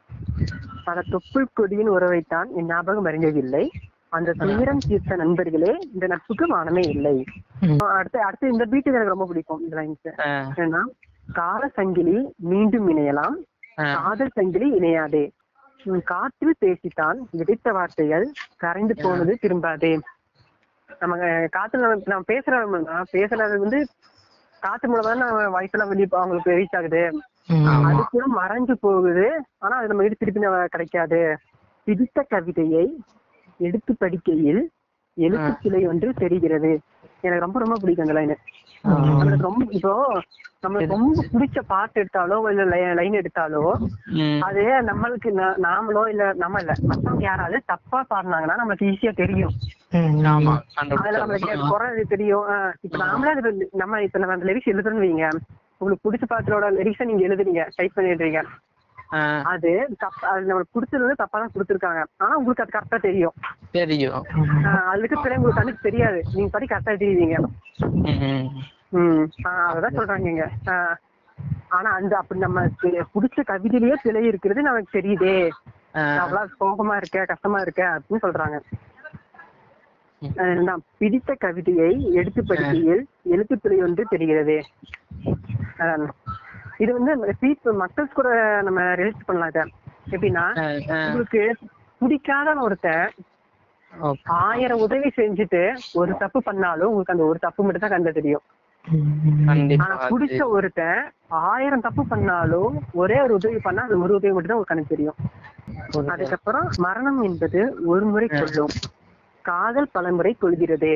பல தொப்புள் கொடியின் உறவைத்தான் என் ஞாபகம் அறிந்ததில்லை அந்த துயரம் தீர்த்த நண்பர்களே இந்த நட்புக்கு மானமே இல்லை ம். அடுத்து அடுத்து இந்த பீட்டு எனக்கு ரொம்ப பிடிக்கும் இந்த லைன்ஸ் ஆஹ், ஏன்னா கால சங்கிலி மீண்டும் இணையலாம் ஆஹ். காதல் சங்கிலி இணையாதே உன் காற்றில் பேசித்தான் விதைத்த வார்த்தைகள் கரைந்து போனது திரும்பாதே நம்ம அஹ், காத்துல நம்ம நம்ம பேசுறோம்னா பேசுறது வந்து காத்து மூலமா தான் நம்ம வாய்ஸ் எல்லாம் வெளியே அவங்களுக்கு ரீச் ஆகுது ம். அது கூட மறைஞ்சு போகுது ஆனா அது நம்ம வீடு திருப்பி நம்ம கிடைக்காது பிடித்த கவிதையை எடுத்து படிக்கையில் எழுத்து பிழை ஒன்று தெரிகிறது எனக்கு ரொம்ப ரொம்ப பிடிக்கும் அந்த லைன் நம்மளுக்கு ரொம்ப இப்போ நம்மளுக்கு ரொம்ப பிடிச்ச பாட்டு எடுத்தாலோ இல்ல லைன் எடுத்தாலோ ம். அது நம்மளுக்கு நா- நாமளோ இல்ல நம்ம இல்ல மத்தவங்க யாராவது தப்பா பாடினாங்கன்னா நம்மளுக்கு ஈஸியா தெரியும் ம், ஆமா அதுல நம்மளுக்கு குறை இது தெரியும் ஆஹ் இப்ப நாமளே அது வந்து- நம்ம இப்ப நம்ம அந்த லிரிக்ஸ் எழுதுறோம்னு வைங்க உங்களுக்கு பிடிச்ச பாட்டோட லிரிக்ஸை நீங்க எழுதுறீங்க டைப் பண்ணிடுறீங்க ஆ, அது தப்பா அது நம்மளுக்கு பிடிச்சது வந்து தப்பா தான் கொடுத்துருக்காங்க ஆனா உங்களுக்கு அது கரெக்டா தெரியும் தெரியும் ஆஹ் அதுக்கு பிறகு உங்களுக்கு கண்ணுக்கு தெரியாது நீங்க படி கரெக்டா தெரியுவீங்க ம், ம். ம் ஆஹ் அததான் சொல்றாங்க இங்க ஆஹ் ஆனா அந்த அப்படி நம்ம பிடிச்ச கவிதையிலேயே பிழை இருக்கிறது நமக்கு தெரியுதே ஆ, அவ்வளவு சோகமா இருக்க கஷ்டமா இருக்க அப்படின்னு சொல்றாங்க அஹ் நான் பிடித்த கவிதையை எடுத்து படிக்கையில் எழுத்துப்பிழை ஒன்று தெரிகிறது அஹ் இது வந்து ஸ்பீச் மக்கள் கூட நம்ம ரிலேட் பண்ணலாம் இத எப்படின்னா ஆ, ஆ. உங்களுக்கு பிடிக்காத ஒருத்தன் ஓகே. ஆயிரம் உதவி செஞ்சுட்டு ஒரு தப்பு பண்ணாலும் உங்களுக்கு அந்த ஒரு தப்பு மட்டும் தான் கண்ட தெரியும் கண்டிப்பா ஆனா அது- பிடிச்ச ஒருத்தன் ஆயிரம் தப்பு பண்ணாலும் ஒரே ஒரு உதவி பண்ணா அந்த ஒரு உதவி மட்டும் தான் உங்களுக்கு கணக்கு தெரியும் அதுக்கப்புறம் மரணம் என்பது ஒரு முறை கொள்ளும் காதல் பல முறை கொள்கிறது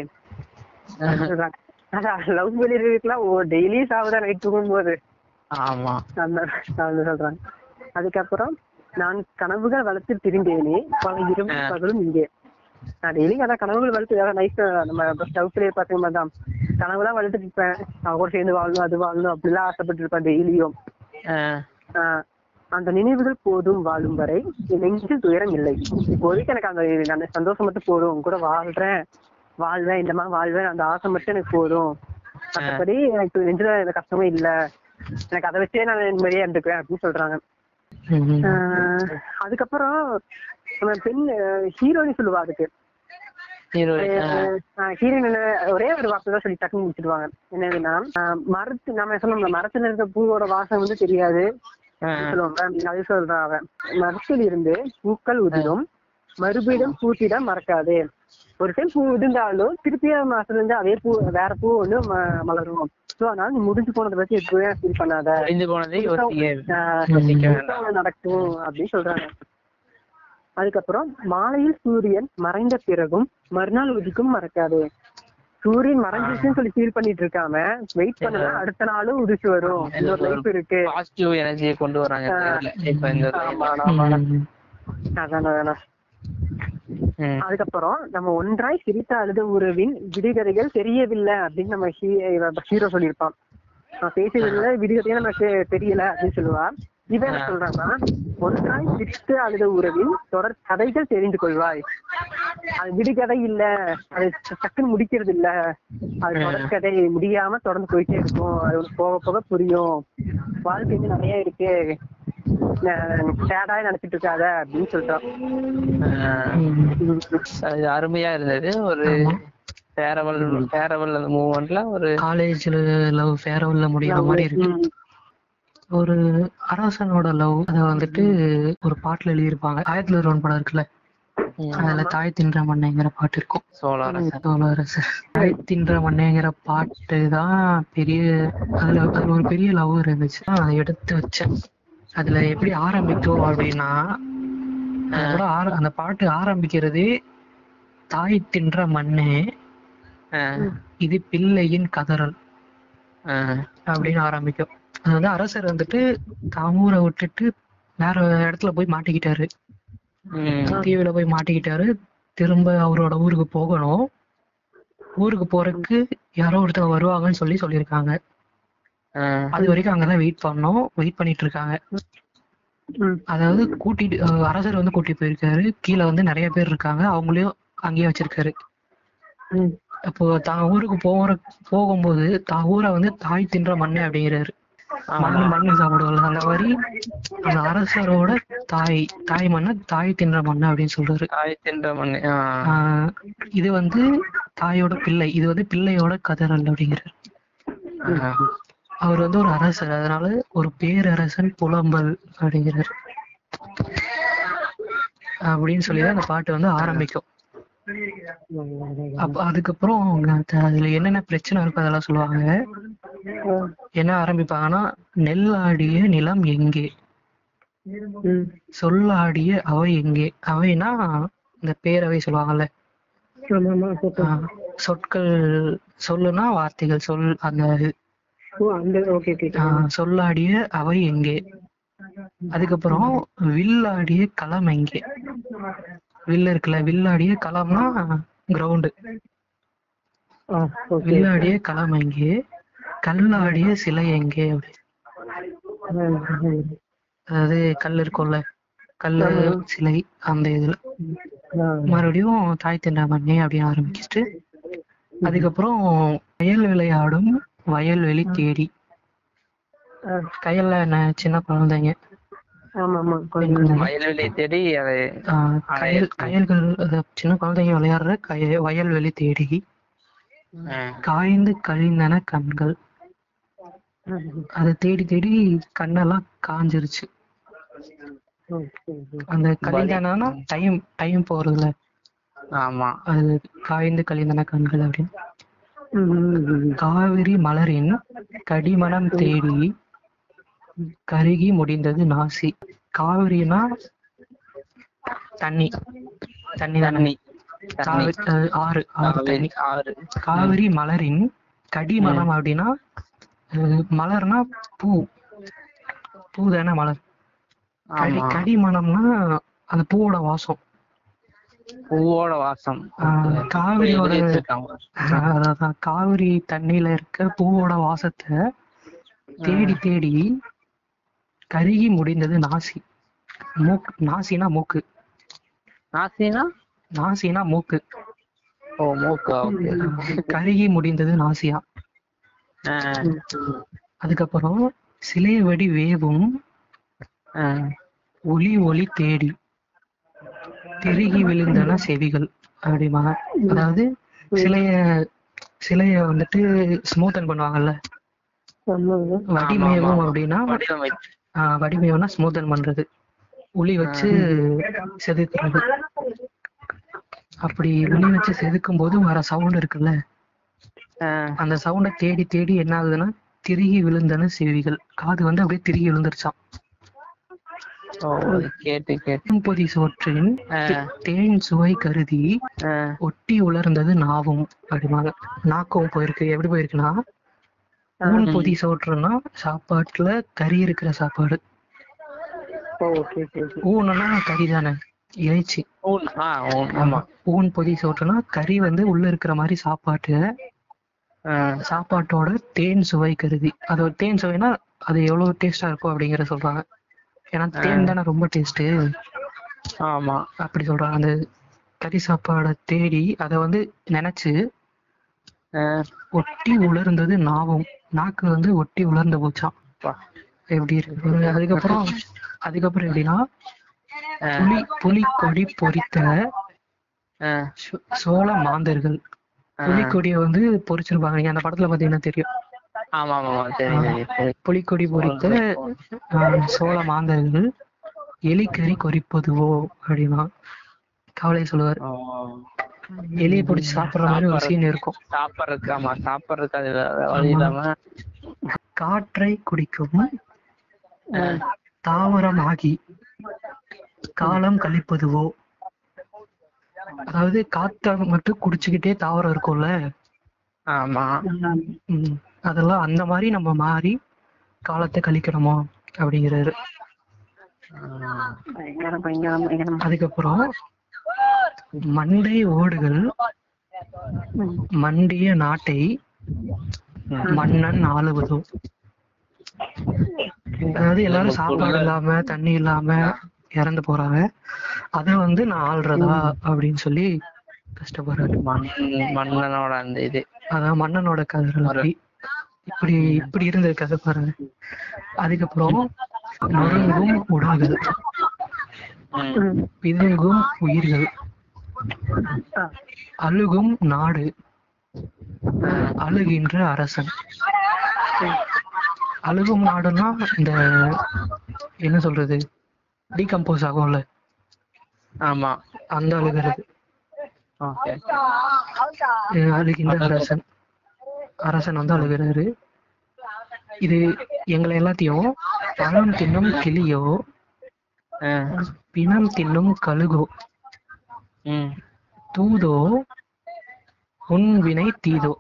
லவ் பண்ணிருக்கலாம் டெய்லி சாவுதான் நைட் தூங்கும் போது ஆமா அந்த அந்த சொல்றாங்க அதுக்கப்புறம் நான் கனவுகள் வளர்த்து திரிந்தேனே பல இரவு ஆ. பகலும் இங்கே நான் டெய்லி அதான் கனவுகள் வளர்த்து அதான் நைட் நம்ம ஸ்டவ்ஸ்லேயே பார்த்தீங்க மாதிரி தான் கனவுலாம் வளர்த்துட்டு இருப்பேன் அவ கூட சேர்ந்து வாழணும் அது வாழணும் அப்படிலாம் ஆசைப்பட்டு இருப்பேன் டெய்லியும் ஆ, ஆஹ் அந்த நினைவுகள் போதும் வாழும் வரை என் நெஞ்சில் துயரம் இல்லை இப்போதைக்கு எனக்கு அந்த அந்த சந்தோஷம் மட்டும் போதும் உன் கூட வாழ்றேன் வாழ்வேன் இந்த மாதிரி வாழ்வேன் அந்த ஆசை மட்டும் எனக்கு போதும் மற்றபடி எனக்கு நெஞ்சில எந்த கஷ்டமே இல்ல எனக்கு அதை வச்சே நான் நிம்மதியா இருந்துக்குவேன் அப்படின்னு சொல்றாங்க ஆஹ் அதுக்கப்புறம் நம்ம பெண் ஹீரோயின் சொல்லுவா அதுக்கு heroine, ஆ. ஹீரோயின் ஒரே ஒரு வார்த்தை தான் சொல்லி டக்குன்னு முடிச்சிடுவாங்க என்னதுன்னா ஆஹ் மரத்து நம்ம சொன்னோம்ல மரத்துல இருக்க பூவோட வாசம் வந்து தெரியாது ஆ, சொல்லுவாங்க அது சொல்றான் அவன் மரத்தில் இருந்து பூக்கள் உதிரும் மறுபடியும் பூத்திட மறக்காது ஒரு டைம் பூ உதிர்ந்தாலும் திருப்பியும் மாசத்துல இருந்து அதே பூ வேற பூ ஒண்ணு ம- மலரும் சோ அதனால நீ முடிஞ்சு போனதை பத்தி எப்பவே ஃபீல் பண்ணாத அழிந்து போனதை யோசிக்க ஆஹ் யோசிக்க வேண்டாம் புதுசா நடக்கும் அப்படின்னு சொல்றாங்க அதுக்கப்புறம் மாலையில் சூரியன் மறைந்த பிறகும் மறுநாள் உதிக்கும் மறக்காது சூரியன் மறைஞ்சிருச்சுன்னு சொல்லி ஃபீல் பண்ணிட்டு இருக்காம வெயிட் பண்ணா அடுத்த நாளும் உதிச்சு வரும் இன்னொரு லைஃப் இருக்கு பாசிட்டிவ் எனர்ஜியை கொண்டு வராங்க இந்த இதுல. இப்ப இந்த ஆமா, ஆமா. அதான் அதான். ம். அதுக்கப்புறம் நம்ம ஒன்றாய் சிரித்த அழுத உறவின் விடுகதைகள் தெரியவில்லை அப்படின்னு நம்ம ஹீரோ சொல்லியிருப்பான் நான் பேசியதில்லை விடுகதையே நமக்கு தெரியல அப்படின்னு சொல்லுவா இவன் என்ன சொல்றான்னா ஒன்றாய் சிரித்து அழுத உறவின் தொடர் கதைகள் தெரிந்து கொள்வாய் அது விடுகதை இல்ல அது டக்குன்னு முடிக்கிறது இல்ல அது தொடர் கதை முடியாம தொடர்ந்து போயிட்டே இருக்கும் அது உனக்கு போக போக புரியும் வாழ்க்கை இன்னும் நிறைய இருக்கு சேடாய் நினைச்சிட்டு இருக்காத அப்படின்னு சொல்றான் ஆ, அது அருமையா இருந்தது ஒரு ஃபேரவல் ஃபேரவல் அந்த மூமெண்ட்ல ஒரு காலேஜ்ல லவ் ஃபேரவல்ல முடியிற மாதிரி இருக்கு ம். ஒரு அரசனோட லவ் அத வந்துட்டு ஒரு பாட்டுல எழுதியிருப்பாங்க ஆயிரத்தி ஒரு படம் இருக்குல்ல அதுல தாய் தின்ற மண்ணைங்கிற பாட்டு இருக்கும் சோழரசன் சோழரசர் தாய் தின்ற மண்ணைங்கிற பாட்டு தான் பெரிய அதுல அதுல ஒரு பெரிய லவ் இருந்துச்சு நான் அதை எடுத்து வச்சேன் அதுல எப்படி ஆரம்பிக்கும் அப்படின்னா அதோட ஆர- அந்த பாட்டு ஆரம்பிக்கிறது தாய் தின்ற மண்ணே ஆ, இது பிள்ளையின் கதறல் ஆ, அப்படின்னு ஆரம்பிக்கும் அது வந்து அரசர் வந்துட்டு தான் ஊரை விட்டுட்டு வேற இடத்துல போய் மாட்டிக்கிட்டாரு ம், தீவுல போய் மாட்டிக்கிட்டாரு திரும்ப அவரோட ஊருக்கு போகணும் ஊருக்கு போறதுக்கு யாரோ ஒருத்தவங்க வருவாங்கன்னு சொல்லி சொல்லியிருக்காங்க ஆ, அது வரைக்கும் அங்கதான் வெயிட் பண்ணோம் வெயிட் பண்ணிட்டு இருக்காங்க ம். அதாவது கூட்டிட்டு அஹ் அரசர் வந்து கூட்டிட்டு போயிருக்காரு கீழே வந்து நிறைய பேர் இருக்காங்க அவங்களையும் அங்கேயே வச்சிருக்காரு ம். அப்போ தான் ஊருக்கு போற போகும்போது தான் ஊரை வந்து தாய் தின்ற மண்ணு அப்படிங்கிறாரு மண்ணு மண்ணு சாப்பிடுவாங்க அந்த மாதிரி அந்த அரசரோட தாய் தாய் மண்ணை தாய் தின்ற மண்ணு அப்படின்னு சொல்றாரு தாய் தின்ற மண்ணு ஆ, ஆஹ் இது வந்து தாயோட பிள்ளை இது வந்து பிள்ளையோட கதறல் அப்படிங்கிறாரு ஆ. அவர் வந்து ஒரு அரசர் அதனால ஒரு பேரரசன் புலம்பல் அப்படிங்கிறாரு அப்படின்னு சொல்லிதான் அந்த பாட்டு வந்து ஆரம்பிக்கும் அப்ப அதுக்கப்புறம் அவங்க அந்த- அதுல என்னென்ன பிரச்சனை இருக்கு அதெல்லாம் சொல்லுவாங்க என்ன ஆரம்பிப்பாங்கன்னா நெல்லாடிய நிலம் எங்கே ம். சொல்லாடிய அவை எங்கே அவைனா இந்த பேரவை சொல்லுவாங்கல்ல ஆமா ஆமா போட்டோ ஆஹ் சொற்கள் சொல்லுனா வார்த்தைகள் சொல் அந்த ஓ அந்த ஓகே ஓகே ஆஹ் சொல்லாடிய அவை எங்கே அதுக்கப்புறம் வில்லாடிய களம் எங்கே வில் இருக்குல்ல வில்லாடிய களம்னா கிரவுண்டு ஆ ஓகே வில்லாடிய களம் எங்கே கல்லாடிய சிலை எங்கே அப்படி அதாவது கல் இருக்கும்ல கல்லு சிலை அந்த இதுல மறுபடியும் தாய் திண்டா மண்ணே அப்படின்னு ஆரம்பிச்சுட்டு அதுக்கப்புறம் வயல் விளையாடும் வயல்வெளி தேடி கையில என்ன சின்ன குழந்தைங்க ஆமா ஆமா கொஞ்சம் வயல்வெளி தேடி அதை ஆஹ் கயல் கயல்கள் அத சின்ன குழந்தைங்க விளையாடுற கய வயல்வெளி தேடி ஆஹ் காய்ந்து கழிந்தன கண்கள் அதை தேடி தேடி கண்ணெல்லாம் காஞ்சிருச்சு அந்த கழிந்தனா டைம் டைம் போறதுல ஆமா அது காய்ந்து கழிந்தன கண்கள் அப்படின்னு காவிரி மலரின் கடிமணம் தேடி கருகி முடிந்தது நாசி காவிரினா தண்ணி தண்ணி தானே தண்ணி காவிரி அஹ் ஆறு ஆறு தண்ணி ஆறு காவிரி மலரின் கடிமணம் அப்படின்னா அஹ் மலர்னா பூ பூ தானே மலர் கடி ஆமா கடிமணம்னா அந்த பூவோட வாசம் பூவோட வாசம் ஆஹ் காவிரியோட எழுதி வச்சிருக்காங்க. ஆஹ் அதான் காவிரி தண்ணியில இருக்க பூவோட வாசத்தை தேடி தேடி கருகி முடிந்தது நாசி மூக்கு நாசினா மூக்கு நாசினா நாசினா மூக்கு ஓ மூக்கு ஓகே கருகி முடிந்தது நாசியா அதுக்கப்புறம் சிலைய வெடி வேவும் ஒளி ஒளி தேடி திருகி விழுந்தன செவிகள் அப்படிமா அதாவது சிலைய சிலைய வந்துட்டு ஸ்மூத்தன் பண்ணுவாங்கல்ல வடிமேவும் அப்படின்னா வடிவமைப்பு ஆஹ் வடிமேவுனா ஸ்மூத்தன் பண்றது உளி வச்சு செதுக்குறது அப்படி உளி வச்சு செதுக்கும் போது வர சவுண்ட் இருக்குல்ல ஆஹ் அந்த சவுண்டை தேடி தேடி என்ன ஆகுதுன்னா திருகி விழுந்தன செவிகள் காது வந்து அப்படியே திருகி விழுந்துருச்சாம் ஓ கேட்டு கேட்டு பொதி சோற்றின் தே- தேன் சுவை கருதி ஆஹ் ஒட்டி உலர்ந்தது நாவும் அப்படிமாங்க நாக்கும் போயிருக்கு எப்படி போயிருக்குன்னா ஊன் பொதி சோற்றுன்னா சாப்பாட்டுல கறி இருக்கிற சாப்பாடு ஓகே ஓகே ஊனுன்னா கறி தானே இறைச்சி ஊன் ஆ ஊன் ஆமா ஊன் பொதி சோற்றுனா கறி வந்து உள்ள இருக்கிற மாதிரி சாப்பாட்டு ஆஹ் சாப்பாட்டோட தேன் சுவை கருதி அது தேன் சுவைனா அது எவ்வளவு டேஸ்டா இருக்கும் அப்படிங்கிற சொல்றாங்க ஏன்னா தேன் தானே ரொம்ப டேஸ்ட் ஆமா அப்படி சொல்றாங்க அந்த கறி சாப்பாடை தேடி அதை வந்து நினைச்சு ஆஹ் ஒட்டி உலர்ந்தது நாவும் நாக்கு வந்து ஒட்டி உலர்ந்து போச்சாம் பா. எப்படி இருக்கு பாருங்க. அதுக்கப்புறம் அதுக்கப்புறம் எப்படின்னா புலி புலி கொடி பொறித்த ஆஹ் சோ- சோழ மாந்தர்கள் புலிக்கொடியை வந்து பொறிச்சிருப்பாங்க நீங்க அந்த படத்துல பாத்தீங்கன்னா தெரியும் ஆமா ஆமா ஆமா தெரியும் தெரியும் தெரியும். புலிக்கொடி பொறித்த ஆஹ், சோழ மாந்தர்கள் எலிக்கறி கொறிப்பதுவோ அப்படின்னா கவலை சொல்லுவார் ஓ. எலியை பிடிச்சி சாப்பிடுற மாதிரி ஒரு சீன் இருக்கும் சாப்பிடறதுக்கு ஆமா சாப்பிடறதுக்கு அது வே- வழி இல்லாம காற்றை குடிக்கும் தாவரம் ஆகி காலம் கழிப்பதுவோ அதாவது காத்த மட்டும் குடிச்சுக்கிட்டே தாவரம் இருக்கும்ல ஆமா ம், அதெல்லாம் அந்த மாதிரி நம்ம மாறி காலத்தை கழிக்கணுமோ அப்படிங்கிறாரு பயங்கரம் பயங்கரம் பயங்கரம் அதுக்கப்புறம் மண்டை ஓடுகள் மண்டிய நாட்டை மன்னன் ஆளுவதோ அதாவது எல்லாரும் சாப்பாடு இல்லாம தண்ணி இல்லாம இறந்து போறாங்க அத வந்து நான் ஆள்றதா அப்படின்னு சொல்லி கஷ்டப்படுறாரு மண் மன்னனோட அந்த இது அதான் மன்னனோட கதைகள் அப்படி இப்படி இப்படி இருந்தது கதை பாருங்க அதுக்கப்புறம் நொறுங்கும் உடல்கள் பிதுங்கும் உயிர்கள் அழுகும் நாடு அழுகின்ற அரசன் அழுகும் நாடுன்னா இந்த என்ன சொல்றது டீகம்போஸ் ஆகும்ல ஆமா அந்த அழுகிறது ஓகே அஹ் அழுகின்ற அரசன் அரசன் வந்து அழுகிறாரு இது எங்களை எல்லாத்தையும் பழம் தின்னும் கிளியோ பிணம் தின்னும் கழுகோ ம் தூதோ உன் வினை தீதோ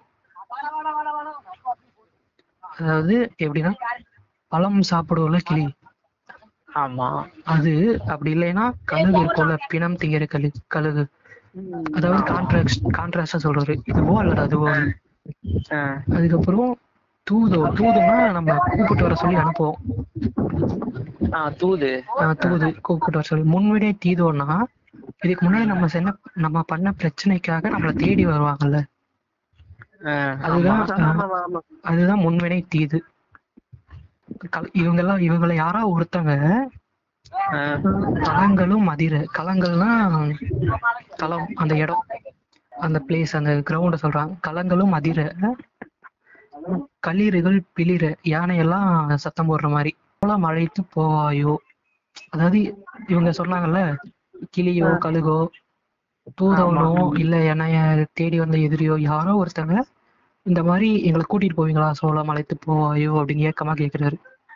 அதாவது எப்படின்னா பழம் சாப்பிடுவோம்ல கிளி ஆமா அது அப்படி இல்லைன்னா கழுகு இருக்கும்ல பிணம் திங்கிற கழு கழுகு அதாவது கான்ட்ராக்ட் கான்ட்ராஸ்டா சொல்றாரு இதுவோ அல்லது அதுவோ ஆ, அதுக்கப்புறம் தூதோ தூதுனா நம்ம கூப்பிட்டு வர சொல்லி அனுப்புவோம் ஆ தூது ஆஹ் தூது கூப்பிட்டு வர சொல்லி முன்விடை தீதோன்னா இதுக்கு முன்னாடி நம்ம சென்ன நம்ம பண்ண பிரச்சனைக்காக நம்மள தேடி வருவாங்கல்ல ஆ, அதுதான் ஆமா, ஆஹ், ஆமா, ஆமா. அதுதான் முன்வினை தீது கல- இவங்கெல்லாம் இவங்களை யாரோ ஒருத்தங்க ஆ, களங்களும் மதிர களங்கள்னா களம் அந்த இடம் அந்த பிளேஸ் அந்த கிரவுண்ட சொல்றாங்க களங்களும் மதிர களிறுகள் பிளிர யானையெல்லாம் சத்தம் போடுற மாதிரி போலாம் அழைத்து போவாயோ அதாவது இவங்க சொன்னாங்கல்ல கிளியோ கழுகோ தூதவனோ இல்ல என்னைய தேடி வந்த எதிரியோ யாரோ ஒருத்தங்க இந்த மாதிரி எங்களை கூட்டிட்டு போவீங்களா சோளம் அழைத்து போவாயோ அப்படின்னு ஏக்கமா கேக்குறாரு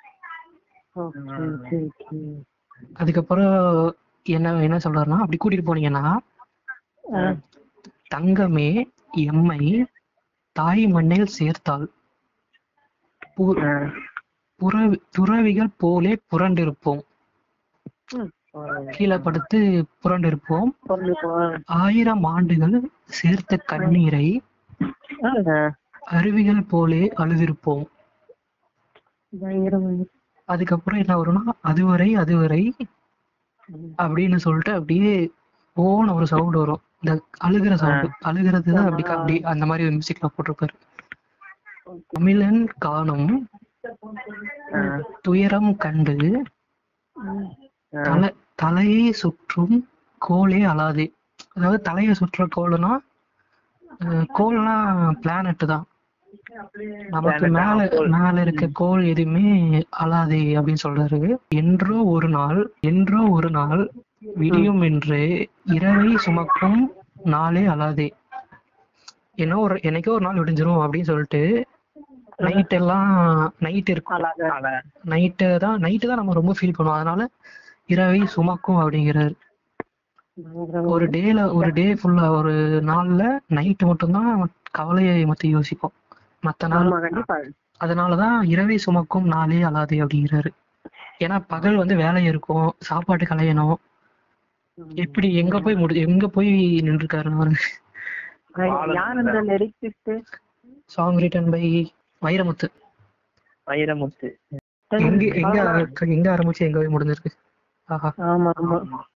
அதுக்கப்புறம் என்ன என்ன சொல்றாருன்னா அப்படி கூட்டிட்டு போனீங்கன்னா தங்கமே எம்மை தாய் மண்ணில் சேர்த்தால் பு- புறவி- துறவிகள் போலே புரண்டிருப்போம் கீழே படுத்து புரண்டிருப்போம் ஆயிரம் ஆண்டுகள் சேர்த்த கண்ணீரை அருவிகள் போலே அழுதிருப்போம் அதுக்கப்புறம் என்ன வரும்னா அதுவரை அதுவரை அப்படின்னு சொல்லிட்டு அப்படியே ஓன ஒரு சவுண்ட் வரும் இந்த அழுகிற சவுண்ட் அழுகிறது தான் அப்படி அப்படி அந்த மாதிரி ஒரு மியூசிக்ல போட்டிருப்பாரு தமிழன் காணும் துயரம் கண்டு தலை தலையை சுற்றும் கோலே அலாதே அதாவது தலையை சுற்றுற கோல்னா அஹ், கோல்னா பிளானட் தான் நமக்கு மேல மேல இருக்க கோல் எதுவுமே அலாதே அப்படின்னு சொல்றாரு என்றோ ஒரு நாள் என்றோ ஒரு நாள் விடியும் என்று இரவை சுமக்கும் நாளே அலாதே என்ன ஒரு என்னைக்கோ ஒரு நாள் விடிஞ்சிரும் அப்படின்னு சொல்லிட்டு நைட் எல்லாம் நைட் இருக்கும் நைட்டு தான் நைட்டு தான் நம்ம ரொம்ப ஃபீல் பண்ணுவோம் அதனால இரவை சுமக்கும் அப்படிங்கிறாரு ஒரு டேல ஒரு டே ஃபுல்லா ஒரு நாள்ல நைட்டு மட்டும்தான் கவலையை மத்தி யோசிப்போம் மத்த நாள் அதனாலதான் இரவை சுமக்கும் நாளே அலாதே அப்படிங்கிறாரு ஏன்னா பகல் வந்து வேலை இருக்கும் சாப்பாட்டு கலையணும் எப்படி எங்க போய் முடி எங்க போய் நின்றுருக்காரு அவரு யார் அந்த lyricist song written by Vairamuthu Vairamuthu எங்க எங்க ஆர- எங்க ஆரம்பிச்சு எங்க போய் முடிஞ்சிருக்கு ஆஹா ஆமா ஆமா